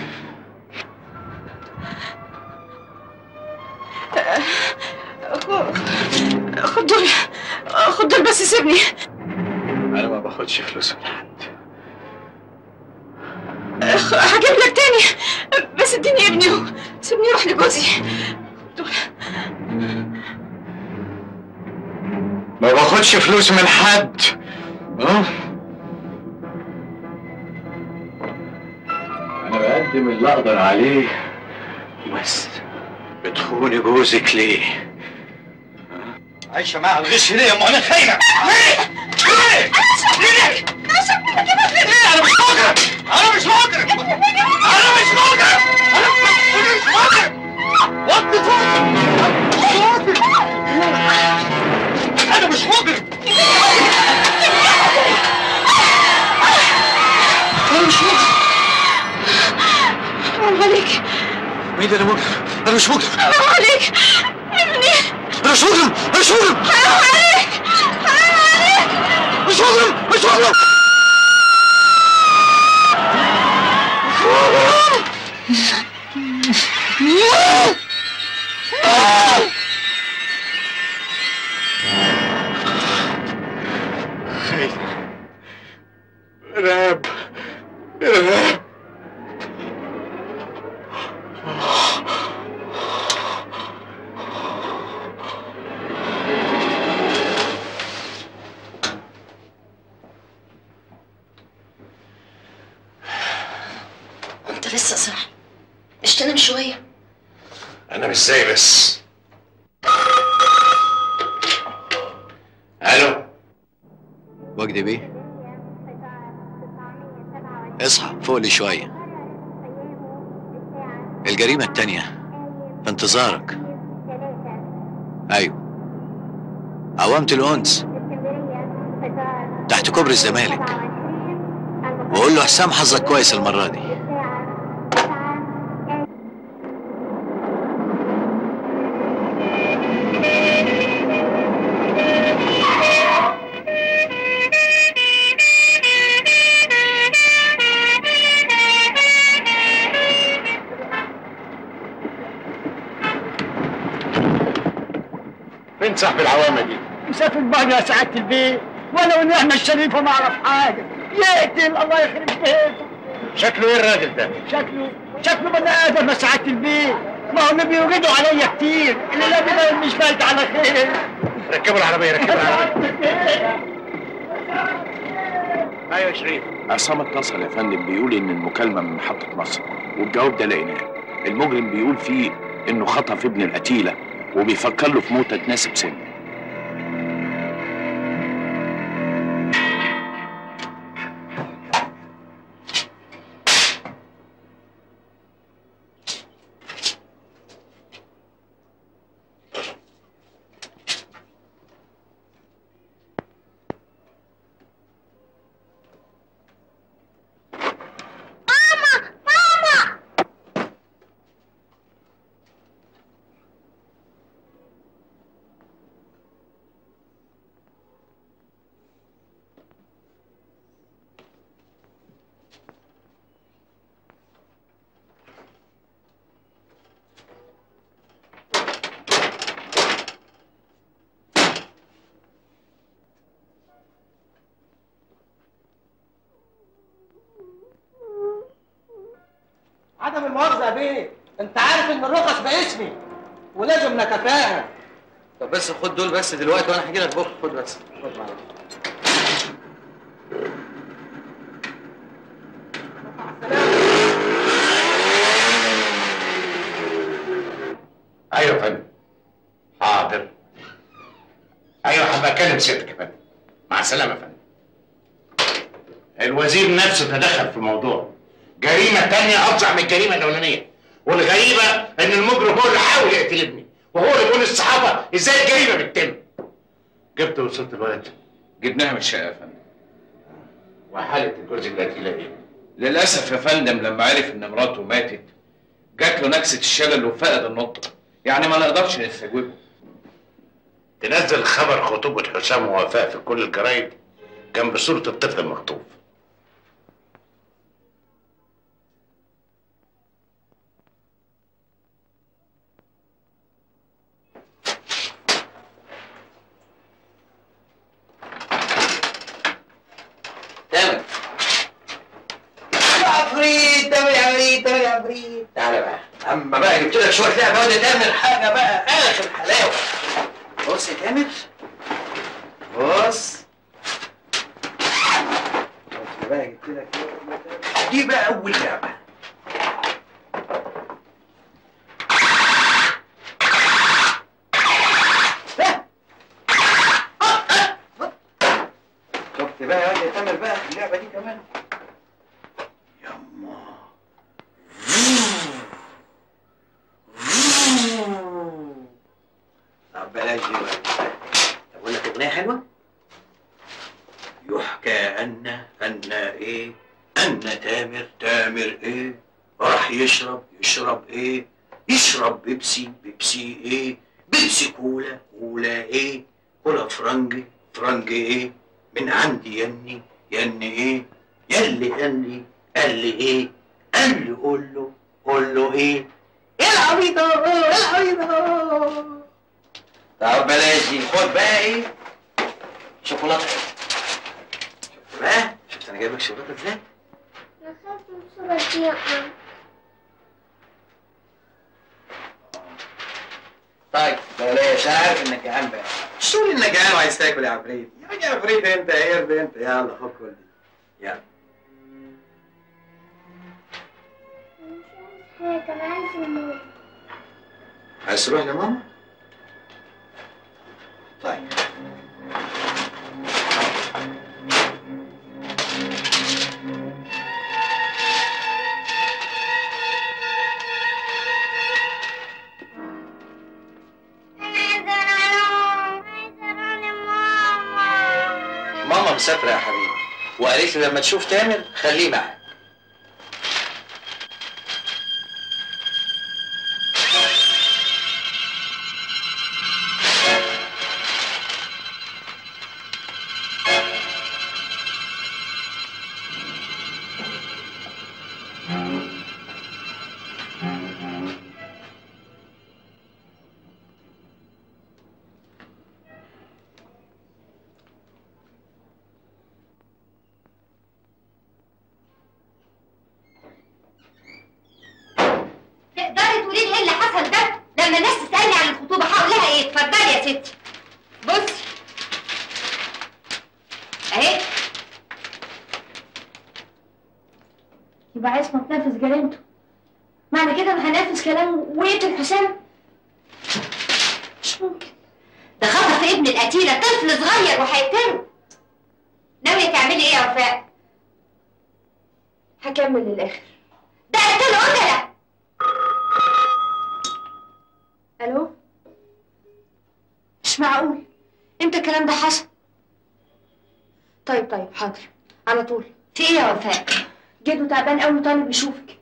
O: خد دول خد دول بس سيبني
D: انا ما باخدش فلوس من حد
O: خ- هجيب لك تاني بس اديني ابني و- سيبني اروح لجوزي دول
D: ما باخدش فلوس من حد ها؟ انا بقدم اللي اقدر عليه بس بتخوني جوزك ليه
C: عايشه مع الغش ليه يا ام انا خاينه ليه؟ ليه؟ ليه؟ انا مش مجرم انا مش مجرم انا مش مجرم انا مش مجرم وطي صوتك وطي صوتك انا مش مجرم انا مش مجرم
O: حرام عليك
C: مين ده انا مجرم انا مش مجرم
O: حرام عليك ابني
C: انا مش مجرم انا مش مجرم
O: حرام عليك حرام عليك
C: مش مجرم مش مجرم
D: إرهاب إرهاب
O: انت لسه صاحي مش تنام شويه
P: انا مش زي بس الو
A: وجدي بيه اصحى فوق لي شوية الجريمة التانية في انتظارك ايوه عوامة الانس تحت كوبري الزمالك وقول له حسام حظك كويس المره دي
P: فين صاحب العوامه دي؟
N: مسافر بره يا سعاده البيت وانا والنعمه الشريفه ما اعرف حاجه يقتل الله يخرب بيته
P: شكله ايه الراجل ده؟
N: شكله شكله بني ادم يا سعاده البيت ما هم بيوجدوا عليا كتير اللي لا بيبان مش بايت على خير
P: ركبوا العربيه ركبوا العربيه
D: ايوه يا شريف عصام اتصل يا فندم بيقول ان المكالمه من محطه مصر والجواب ده لقيناه المجرم بيقول فيه انه خطف ابن القتيله وبيفكر له في موته تناسب سنه
N: عدم المؤاخذه يا بيه انت عارف ان الرخص باسمي ولازم نتفاهم
G: طب بس خد دول بس دلوقتي وانا هجي لك بكره خد بس خد معايا
P: ايوه يا فندم حاضر ايوه هبقى اكلم سيادتك يا فندم مع السلامه يا فندم الوزير نفسه تدخل في الموضوع جريمه تانية افظع من الجريمه الاولانيه والغريبه ان المجرم هو اللي حاول يقتل ابني وهو اللي بيقول للصحافه ازاي الجريمه بتتم جبت وصلت الولد
D: جبناها من الشقه يا فندم
P: وحاله الجوز القتيله ايه؟
D: للاسف يا فندم لما عرف ان مراته ماتت جات له نكسه الشلل وفقد النطق يعني ما نقدرش نستجوبه
P: تنزل خبر خطوبه حسام ووفاء في كل الجرايد جنب صوره الطفل المخطوف
G: تامر
N: يا عفريت تامر يا عفريت تامر يا عفريت تعالى بقى اما بقى جبت لك شويه لعبه وادي تعمل حاجه بقى اخر حلاوه بص يا تامر بص بص بقى جبت لك دي بقى اول لعبه شفت بقى يا واد يا تامر بقى اللعبه دي كمان طب بلاش دي بقى طب اقول لك اغنيه حلوه يحكى ان ان ايه ان تامر تامر ايه راح يشرب يشرب ايه يشرب بيبسي بيبسي ايه بيبسي كولا كولا ايه كولا فرنجي فرنجي ايه من عندي يني يني ايه يلي قال لي قال لي ايه قال لي قول له قول له ايه العبيط اهو العبيط اهو طب بلاش دي خد بقى ايه شوكولاته شفت بقى شفت انا جايب لك شوكولاته ازاي
S: انا خايف من الصورة دي يا أم.
N: طيب بلاش انا عارف انك جعان بقى مش تقول انك جعان وعايز تاكل يا عفريت يا عفريت انت يا قرد انت يلا خد كل دي يلا
S: حاجة أنا عايز الموت
N: عايز تروح لماما؟ طيب
S: أنا عايز
T: مسافره يا حبيبي وقالت لي لما تشوف تامر خليه معاك
B: تقدري تقولي لي ايه اللي حصل ده لما الناس تسالني عن الخطوبه هقول لها ايه اتفضلي يا ستي بصي اهي
O: يبقى عايز ما تنفذ جريمته معنى كده انا هنفذ كلامه ويقتل حسام مش ممكن
B: ده خطف ابن القتيله طفل صغير وهيقتله ناويه تعملي ايه يا وفاء
O: هكمل للاخر
B: ده قتله قتله
O: الو مش معقول امتى الكلام ده حصل طيب طيب حاضر على طول
B: في ايه يا وفاء
O: جده تعبان قوي وطالب يشوفك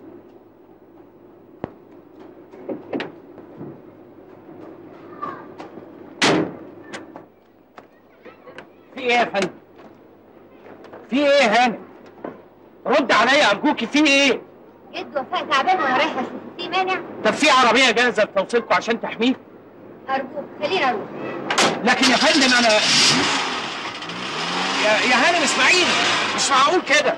T: في ايه يا فندم؟ في ايه يا هانم؟ رد عليا ارجوكي في ايه؟
B: جد وفاء تعبان وانا رايحه اشوفه في مانع
T: طب في عربيه جاهزه لتوصيلكم عشان تحميه؟
B: ارجوك خلينا نروح
T: لكن يا فندم انا يا يا هانم اسماعيل مش معقول كده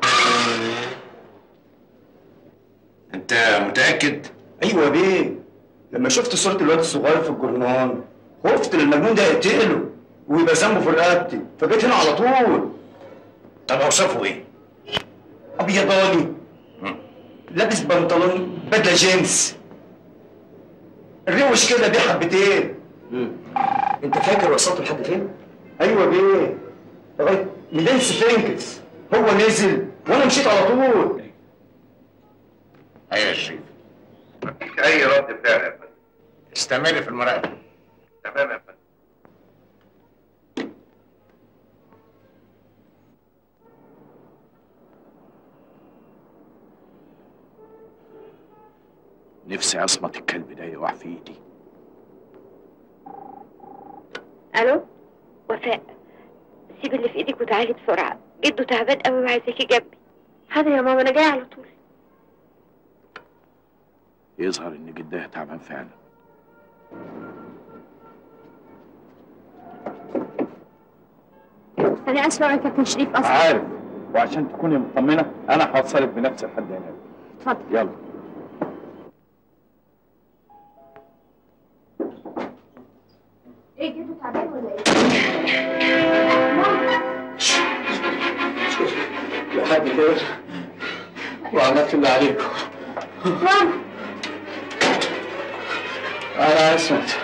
F: انت متاكد
I: ايوه بيه لما شفت صوره الواد الصغير في الجرنان خفت المجنون ده يقتله ويبقى ذنبه في رقبتي فجيت هنا على طول
F: طب اوصفه ايه
I: ابيضاني لابس بنطلون بدله جينز الروش كده بيه حبتين
G: انت فاكر وصلته لحد فين؟
I: ايوه بيه لغايه ميدان سفنكس هو نزل وانا مشيت على طول
P: ايوه يا شريف
F: مفيش اي رد فعل يا فندم
P: استمر في المراقبه
F: تمام يا فندم
D: نفسي اصمت الكلب ده يقع في ايدي
O: الو وفاء سيب اللي في ايدك وتعالي بسرعه جده تعبان قوي وعايزاكي جنبي حاضر يا ماما انا جايه على طول
D: يظهر ان جدها تعبان فعلا
O: انا اسفه يا كابتن شريف اصلا
D: عارف وعشان تكوني مطمنه انا هوصلك بنفسي لحد هنا
O: اتفضل
D: يلا
O: ايه جده تعبان ولا ايه؟
I: لحد كده وعملت اللي عليكم
O: ماما
I: انا اسمت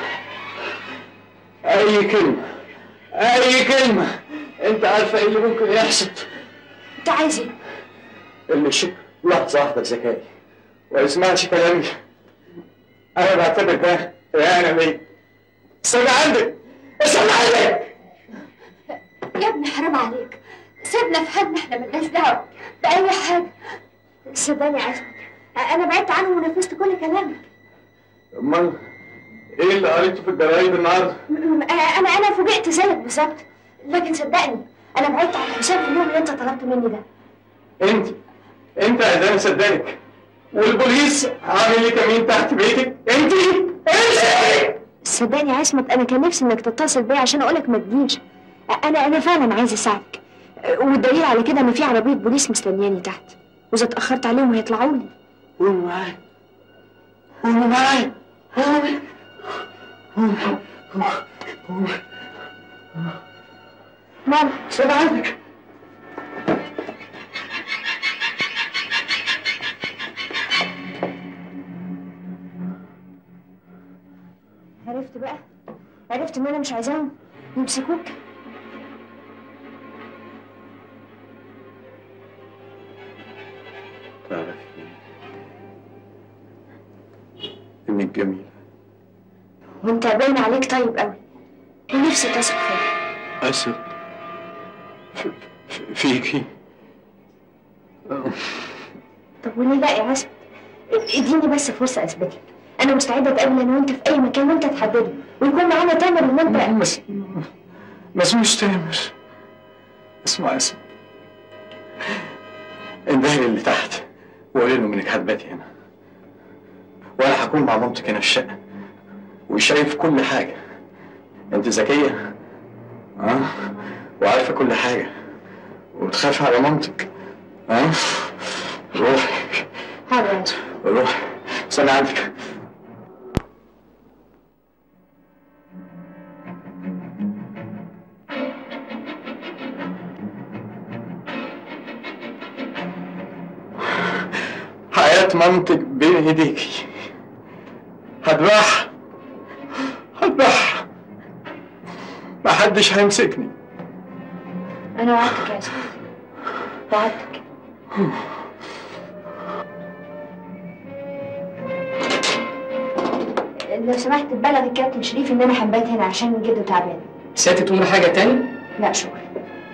I: اي كلمه اي كلمه انت عارفه ايه اللي ممكن يحصل
O: انت عايز ايه؟
I: اللي يشك لحظه واحده ذكائي وما يسمعش كلامي انا بعتبر ده اهانه ليا استنى عندك استنى عندك
O: يا ابني حرام عليك سيبنا في حالنا احنا ملناش دعوه باي حاجه صدقني يا عزمي انا بعدت عنه ونفذت كل كلامك
I: امال ايه اللي قريته في الجرايد النهارده؟
O: م- انا انا فوجئت زيك بالظبط لكن صدقني انا بعدت عن حسام في اليوم اللي انت طلبت مني ده
I: انت انت انا مصدقك والبوليس عامل لي كمين تحت بيتك انت انت
O: صدقني يا عصمت انا كان نفسي انك تتصل بيا عشان اقولك ما تجيش انا انا فعلا عايزه اساعدك والدليل على كده ان في عربيه بوليس مستنياني تحت واذا اتاخرت عليهم هيطلعوا لي
I: قومي معايا قومي معايا قومي قومي
O: ماما
I: سيب عندك
O: عرفت بقى عرفت ان انا مش عايزاهم يمسكوك
I: تعرفي انك جميلة
O: وانت باين عليك طيب قوي ونفسي تثق فيا
I: أثق فيكي
O: طب وليه لا يا عزم اديني بس فرصه اثبت لك انا مستعده اتقابل انا وانت في اي مكان وانت تحدده ويكون معانا تامر وما انت
I: بس ما اسموش تامر اسمه اسم اندهري اللي تحت وقولي له انك هتباتي هنا وانا هكون مع مامتك هنا في الشقه وشايف كل حاجه انت ذكيه اه وعارفه كل حاجه وتخافي على مامتك اه روحي
O: حاضر يا عزم
I: روحي استنى عندك حياة مامتك بين ايديكي هذبحها هذبحها محدش هيمسكني
O: انا وعدتك يا عزم وعدتك لو سمحت تبلغ الكابتن شريف ان انا حبيت هنا عشان جده تعبان
G: سيادة تقول حاجة تاني؟
O: لا شكرا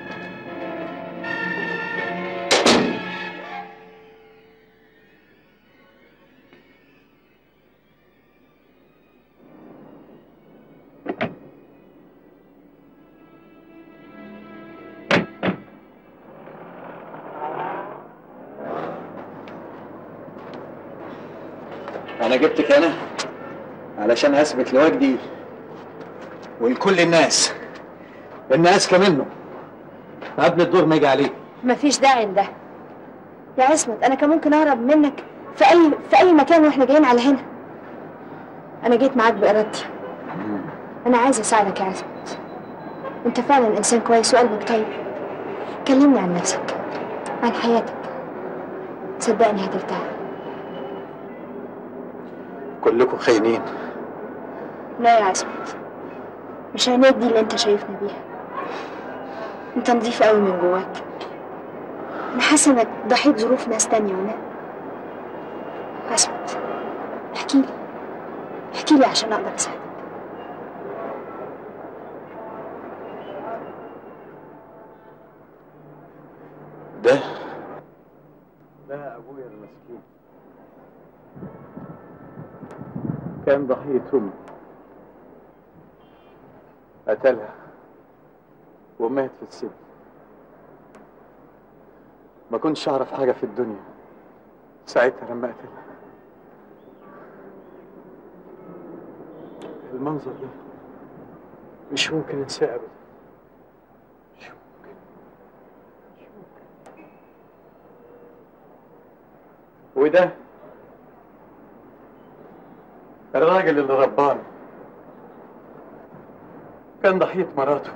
I: انا جبتك انا علشان اثبت لوجدي ولكل الناس ان اذكى منه قبل الدور ما يجي عليه
O: مفيش داعي لده يا عصمت انا كان ممكن اهرب منك في اي في اي مكان واحنا جايين على هنا انا جيت معاك بارادتي انا عايزه اساعدك يا عصمت انت فعلا انسان كويس وقلبك طيب كلمني عن نفسك عن حياتك صدقني هترتاح
I: كلكم خاينين
O: لا يا عصمت مش عينيك دي اللي انت شايفني بيها انت نظيف قوي من جواك انا حاسه انك ضحيت ظروف ناس تانية ونا عصمت احكي لي احكي لي عشان اقدر اساعدك
I: ده ده ابويا المسكين كان ضحية أمي قتلها ومات في السجن ما كنتش أعرف حاجة في الدنيا ساعتها لما قتلها المنظر ده مش ممكن انساه ابدا مش ممكن مش ممكن وده الراجل اللي رباني كان ضحية مراته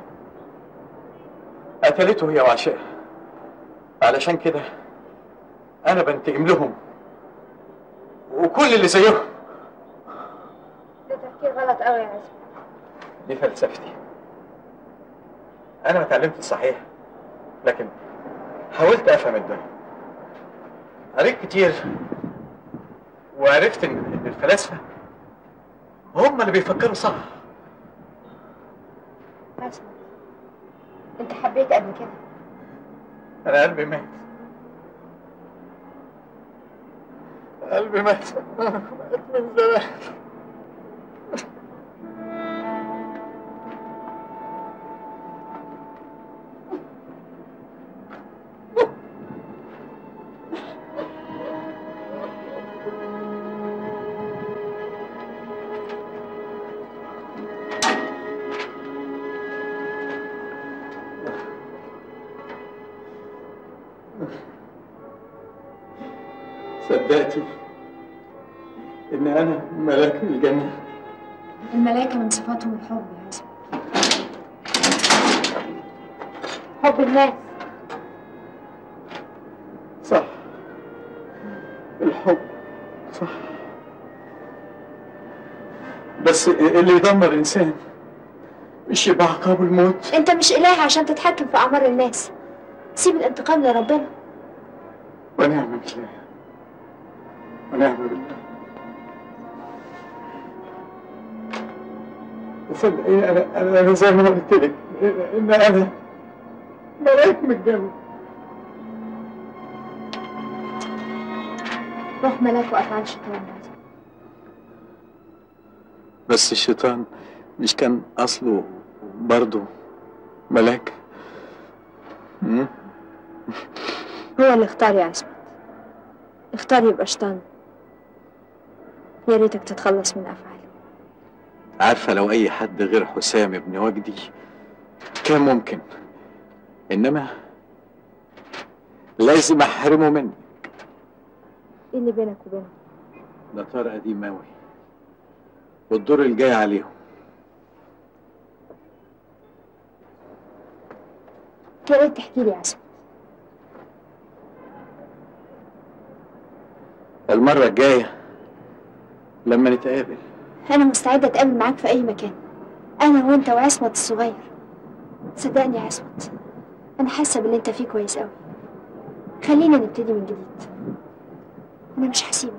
I: قتلته هي وعشقها علشان كده أنا بنتقم لهم وكل اللي زيهم
O: ده تفكير غلط قوي يا عزمت
I: دي فلسفتي أنا ما اتعلمت صحيح لكن حاولت أفهم الدنيا قريت كتير وعرفت إن إن الفلاسفة هم اللي بيفكروا صح
O: عزمت انت حبيت قبل كده
I: أنا قلبي مات قلبي مات مات من زمان صدقتي إن أنا ملاك من الجنة
O: الملائكة من صفاتهم الحب يا عزمت حب الناس
I: صح الحب صح بس اللي يدمر إنسان مش يبقى عقابه الموت
O: انت مش اله عشان تتحكم في اعمار الناس سيب الانتقام لربنا
I: ونعم بالله ونعم بالله صدقيني انا انا انا زي ما قلت لك ان انا ملاك من الجنة
O: روح ملاك وافعال شيطان يا عزمي
I: بس الشيطان مش كان أصله برضه ملاك مم؟
O: هو اللي اختار يا عزمي اختار يبقى شيطان يا ريتك تتخلص من افعاله
I: عارفة لو أي حد غير حسام ابن وجدي كان ممكن إنما لازم أحرمه مني
O: ايه اللي بينك وبينه
I: ده طار قديم أوي والدور الجاي عليهم
O: يا ريت تحكي لي يا عزمي
I: المرة الجاية لما نتقابل
O: انا مستعده اتقابل معاك في اي مكان انا وانت وعصمت الصغير صدقني يا عصمت انا حاسه باللي انت فيه كويس قوي خلينا نبتدي من جديد انا مش هسيبك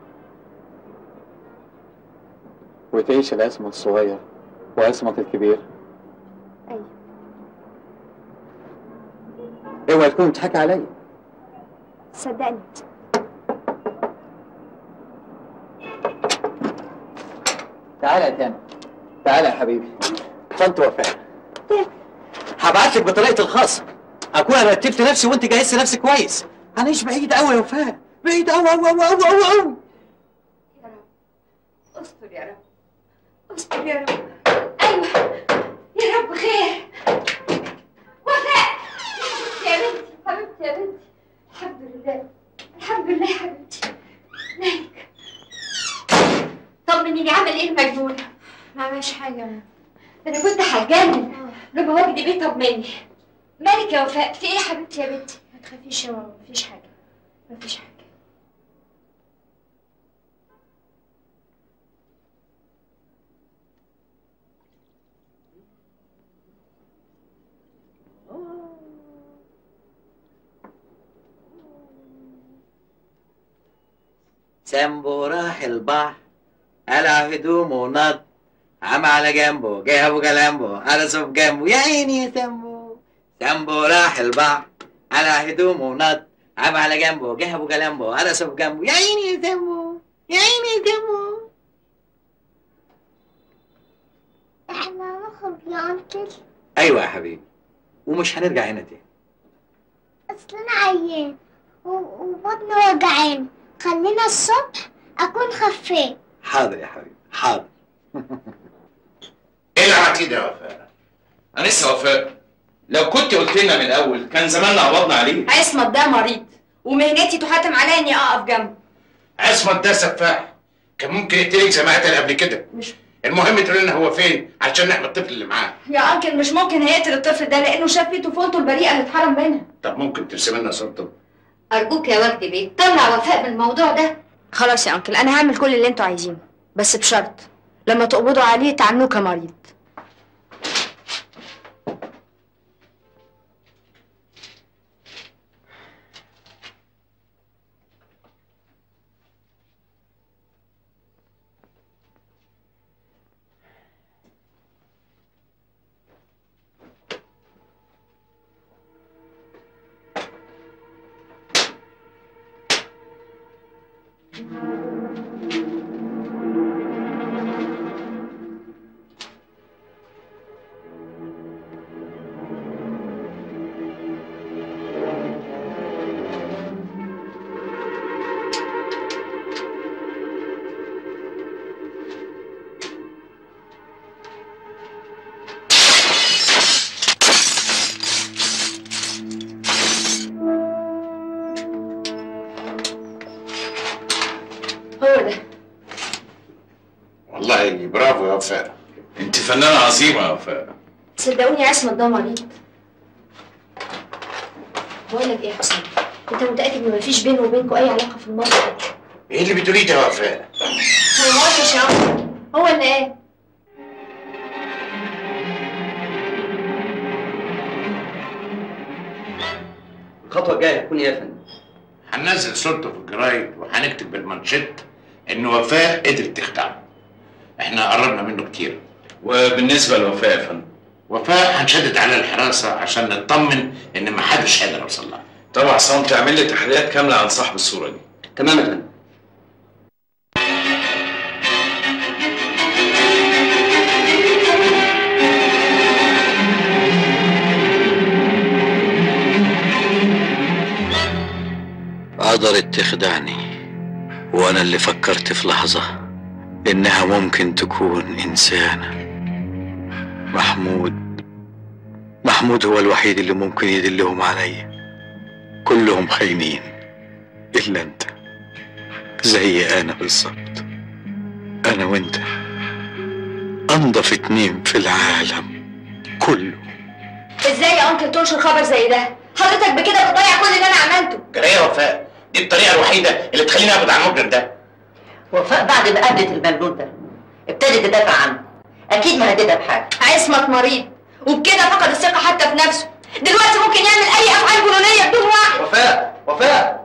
I: وتعيش العصمة الصغير وعصمة الكبير
O: ايوه
I: اوعى تكون بتضحك عليا
O: صدقني
I: تعالى يا تامر تعالى يا حبيبي طنط وفاء هبعت لك بطريقتي الخاصة أكون أنا رتبت نفسي وأنت جهزت نفسك كويس هنعيش بعيد أوي يا وفاء بعيد أوي أوي أوي أوي أوي أوي
B: استر يا رب استر يا رب ايوه يا رب خير وفاء يا بنتي حبيبتي يا بنتي الحمد لله الحمد لله يا حبيبتي مالك طمنيني عمل ايه المجنون ما عملش حاجه ده انا كنت هتجنن لما وجدي بيه طمني مالك يا وفاء في ايه يا حبيبتي يا بنتي ما تخافيش يا ماما مفيش حاجه مفيش حاجه
T: سامبو راح البحر قلع هدومه ونط عم على جنبه جه ابو جلامبو على صوف جنبه يا عيني يا سامبو سامبو راح البحر قلع هدومه ونط عم على جنبه جه ابو جلامبو على صوف جنبه يا عيني يا سامبو يا عيني يا سامبو
S: احنا هنخرج يا انكل
T: ايوه يا حبيبي ومش هنرجع هنا تاني
S: اصل انا عيان و- وبطني وجعاني خلينا الصبح اكون خفيت
T: حاضر يا حبيبي حاضر
P: ايه العتيد يا وفاء؟
D: انسه وفاء لو كنت قلت لنا من الاول كان زماننا عوضنا عليه
O: عصمت ده مريض ومهنتي تحاتم عليا اني اقف جنبه
P: عصمت ده سفاح كان ممكن يقتلك زي ما قتل قبل كده
O: مش
P: المهم تقول لنا هو فين عشان نحمي الطفل اللي معاه
O: يا انكل مش ممكن هيقتل الطفل ده لانه شاف فيه طفولته البريئه اللي اتحرم منها
P: طب ممكن ترسم لنا صورته
B: ارجوك يا وجدي بيه طلع وفاء من الموضوع ده
O: خلاص يا انكل انا هعمل كل اللي انتوا عايزينه بس بشرط لما تقبضوا عليه تعاملوه كمريض هو ده
P: والله برافو يا وفاء
D: انت فنانه عظيمه يا وفاء
O: صدقوني عصمت ده مريض بقول لك ايه يا حسام انت متاكد ان مفيش بينه وبينكم اي علاقه في الماضي
P: ايه اللي بتقوليه ده يا وفاء؟
O: هو ما قلتش يا عمر هو اللي ايه
T: الخطوه الجايه هتكون ايه يا فندم
P: هننزل صورته في الجرايد وهنكتب بالمانشيت ان وفاء قدرت تخدعه احنا قربنا منه كتير
D: وبالنسبه لوفاء يا فندم
P: وفاء هنشدد على الحراسه عشان نطمن ان محدش قادر يوصل لها
D: طب عصام تعمل لي تحليلات كامله عن صاحب الصوره دي
G: تمام يا فندم
A: قدرت تخدعني وانا اللي فكرت في لحظة انها ممكن تكون انسانة محمود محمود هو الوحيد اللي ممكن يدلهم عليا كلهم خاينين الا انت زي انا بالظبط انا وانت انضف اتنين في العالم كله
O: ازاي يا انكل تنشر خبر زي ده حضرتك بكده بتضيع كل اللي انا عملته
P: جرى يا وفاء دي الطريقه الوحيده اللي تخليني ابعد عن المجرم ده
K: وفاء بعد ما قابلت المجنون ده ابتدت تدافع عنه اكيد ما هددها بحاجه
O: عصمت مريض وبكده فقد الثقه حتى في نفسه دلوقتي ممكن يعمل اي افعال جنونيه بدون وعي
H: وفاء وفاء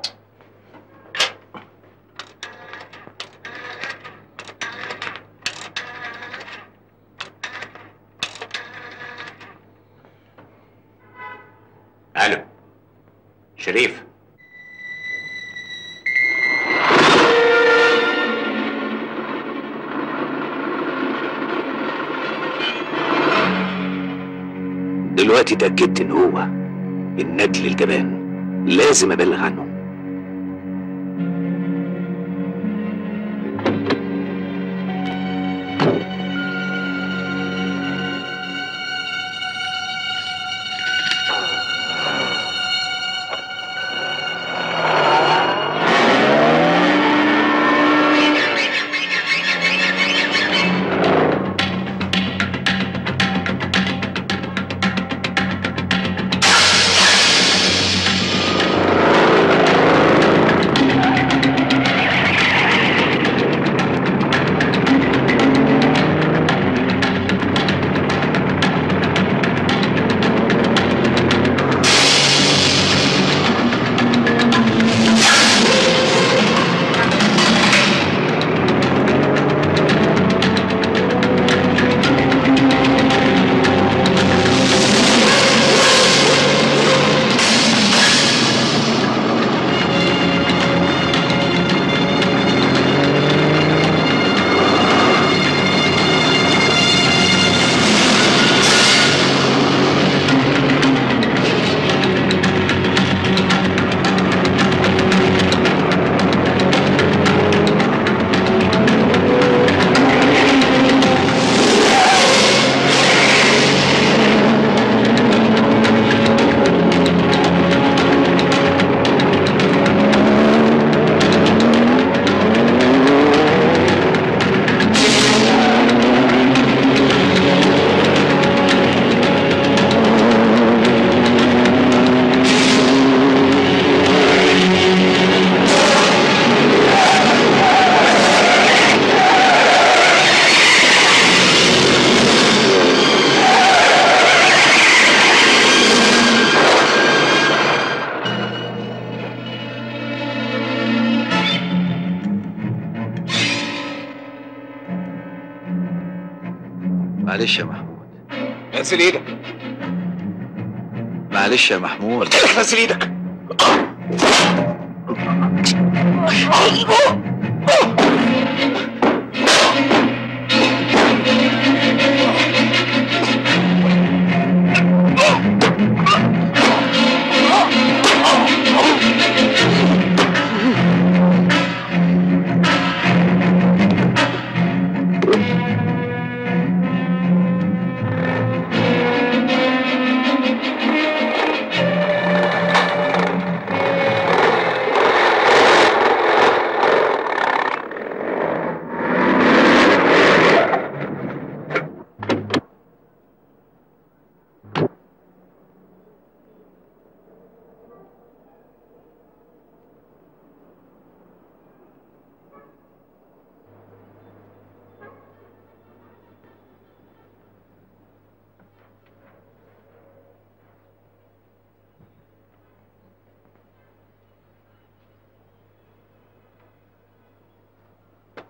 P: الو شريف
M: دلوقتي اتأكدت إن هو الندل الجبان لازم أبلغ عنه
A: معلش يا محمود
H: نزل ايدك
A: معلش يا محمود
H: نزل ايدك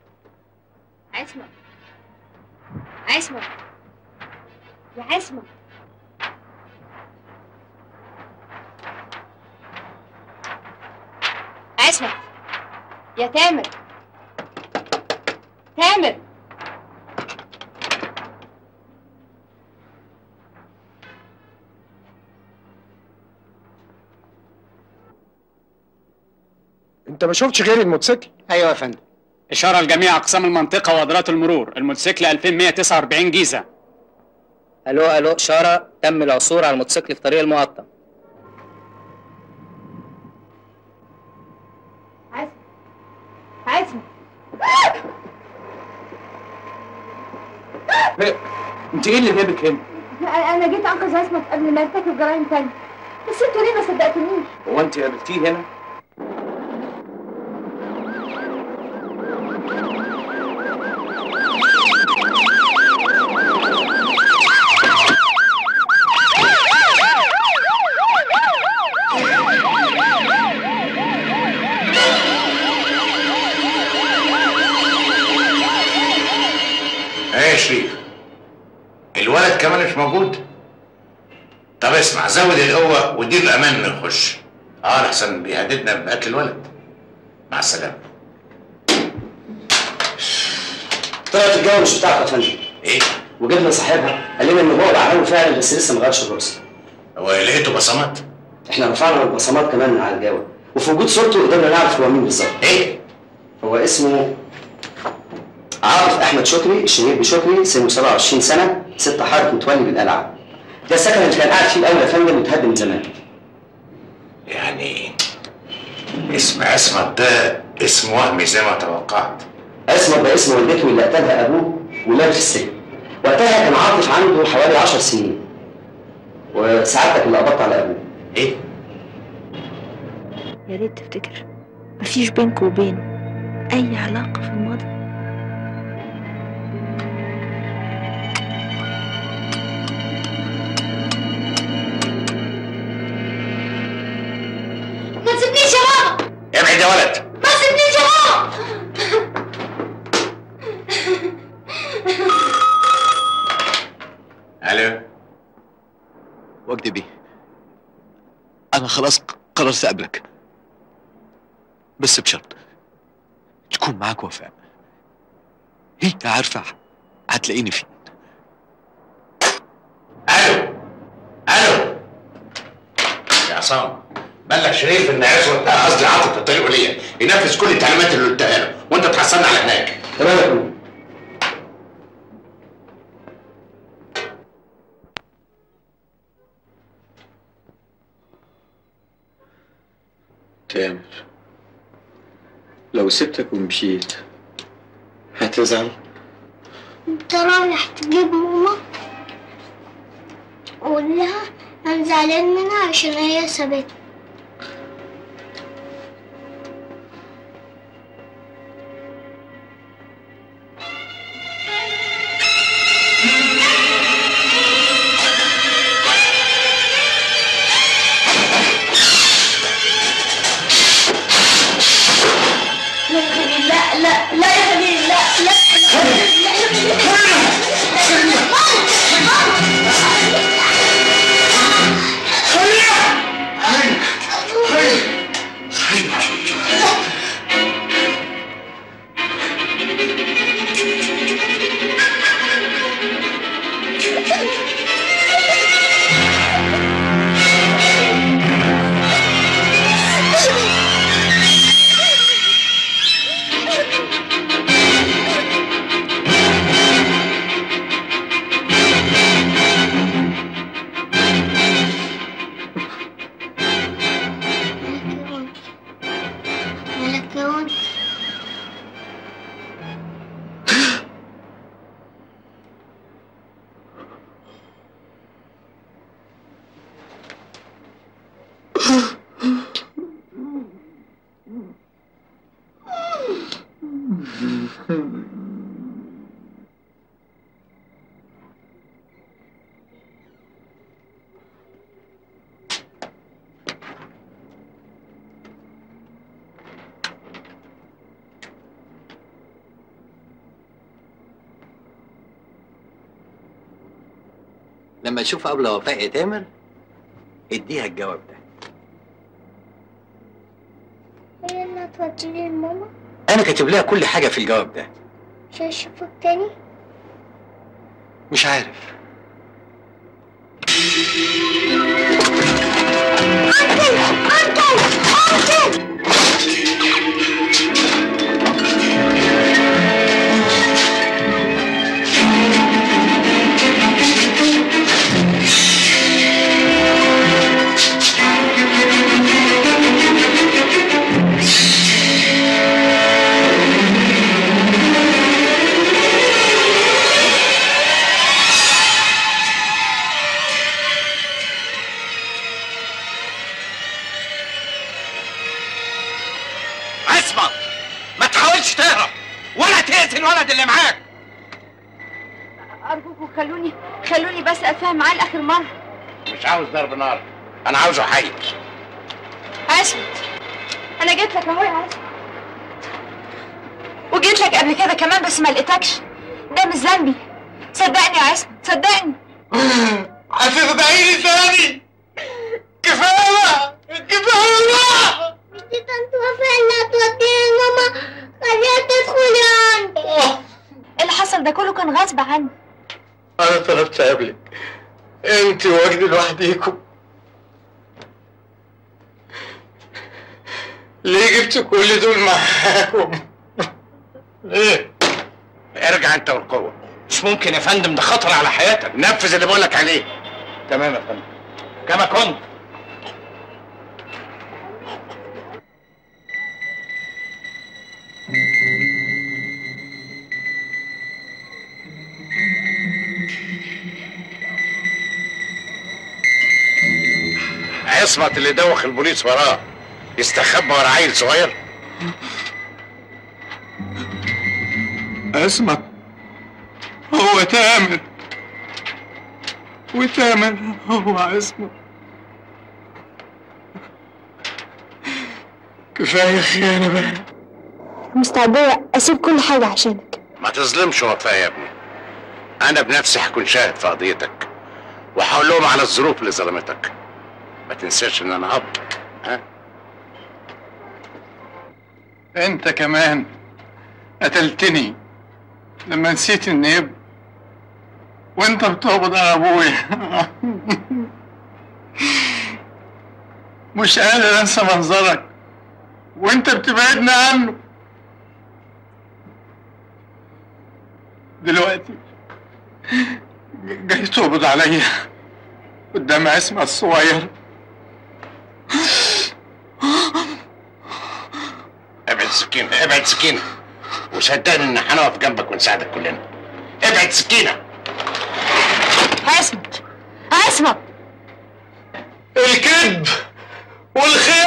O: عصمت عصمت يا عصمت عصمت يا تامر تامر
U: انت ما شفتش غير الموتوسيكل
V: ايوه يا فندم اشاره لجميع اقسام المنطقه وادارات المرور الموتوسيكل 2149 جيزه
G: الو الو اشاره تم العثور على الموتوسيكل في طريق المقطم
O: عصمت
H: انت ايه اللي جابك هنا؟
O: انا جيت انقذ عصمت قبل ما يرتكب جرائم تانية بس انتوا ليه ما صدقتونيش
H: هو انت قابلتيه هنا؟
P: ايه يا شريف الولد كمان مش موجود طب اسمع زود القوة وادير الأمان إنه يخش اه لحسن بيهددنا بقتل الولد مع السلامة
G: طلعت الجو مش بتاعك يا فندم
P: ايه
G: وجبنا صاحبها قال لنا ان هو بعمله فعلا بس لسه ما غيرش الرخصه
P: هو لقيته بصمات
G: احنا رفعنا البصمات كمان من على الجو وفي وجود صورته قدرنا نعرف هو مين بالظبط
P: ايه
G: هو اسمه عاطف احمد شكري الشهير بشكري سنه 27 سنه ست حارة متولي بالقلعه ده السكن اللي كان قاعد فيه الاول يا فندم واتهد من زمان
P: يعني اسم عصمت ده اسم وهمي زي ما توقعت
G: عصمت ده اسم والدته اللي قتلها ابوه ومات في السجن وقتها كان عاطف عنده حوالي 10 سنين وسعادتك اللي قبضت على ابوه
P: ايه
J: يا ريت تفتكر مفيش بينك وبينه أي علاقة في الماضي
S: ما تسيبنيش يا بابا
P: ابعد يا ولد
S: ما تسيبنيش يا بابا
P: الو
A: وجدي بيه انا خلاص قررت اقابلك بس بشرط تكون معاك وفاء هي عارفه هتلاقيني فين
P: يا عصام بلغ شريف ان عصمت ده قصدي عاطف في طريقه ليا ينفذ كل التعليمات اللي قلتها له وانت تحصلنا على هناك
G: تمام يا فندم
I: تامر لو سبتك ومشيت هتزعل
S: انت رايح تجيب ماما قول لها انا زعلان منها عشان هي سابتني
O: لا يا خليل لا لا لا يا خليل لا لا لا يا خليل
S: مالك يا واد
T: لما تشوف أبلة وفاء يا تامر اديها الجواب ده
S: هي اللي توديني لماما
I: انا كاتب لها كل حاجه في الجواب ده
S: مش هشوفك تاني
I: مش عارف
C: اسمع ما تحاولش تهرب ولا تقتل الولد اللي معاك
O: ارجوكوا خلوني خلوني بس اتفاهم معاه لاخر مره
P: مش عاوز ضرب نار انا عاوزه حي
O: عصمت انا جيت لك اهو يا عصمت وجيت لك قبل كده كمان بس ما لقيتكش ده مش ذنبي صدقني يا عصمت صدقني
C: هتخدعيني تاني كفايه بقى كفايه بقى
S: مش دي طنط وفاء اللي هتوديني لماما خليها تدخل عندي
O: اللي حصل ده كله كان غصب عني
I: انا طلبت قبلك انت وجدي لوحديكم ليه جبت كل دول معاكم
P: ليه ارجع انت والقوه مش ممكن يا فندم ده خطر على حياتك نفذ اللي بقولك عليه
I: تمام يا فندم
P: كما كنت عصمت اللي دوخ البوليس وراه يستخبى ورا عيل صغير
I: اسمع هو تامر وتامر هو عصمت كفايه خيانه بقى
O: مستعدة اسيب كل حاجة عشانك
P: ما تظلمش وفاء يا ابني انا بنفسي هكون شاهد في قضيتك وهقول لهم على الظروف اللي ظلمتك ما تنساش ان انا اب ها
I: انت كمان قتلتني لما نسيت اني ابن وانت بتقبض على ابويا مش قادر انسى منظرك وانت بتبعدني عنه دلوقتي جاي تقبض عليا قدام عصمة الصغير
P: ابعد سكينة ابعد سكينة وصدقني ان هنقف جنبك ونساعدك كلنا ابعد سكينة
O: عصمت عصمت
I: الكذب والخيانة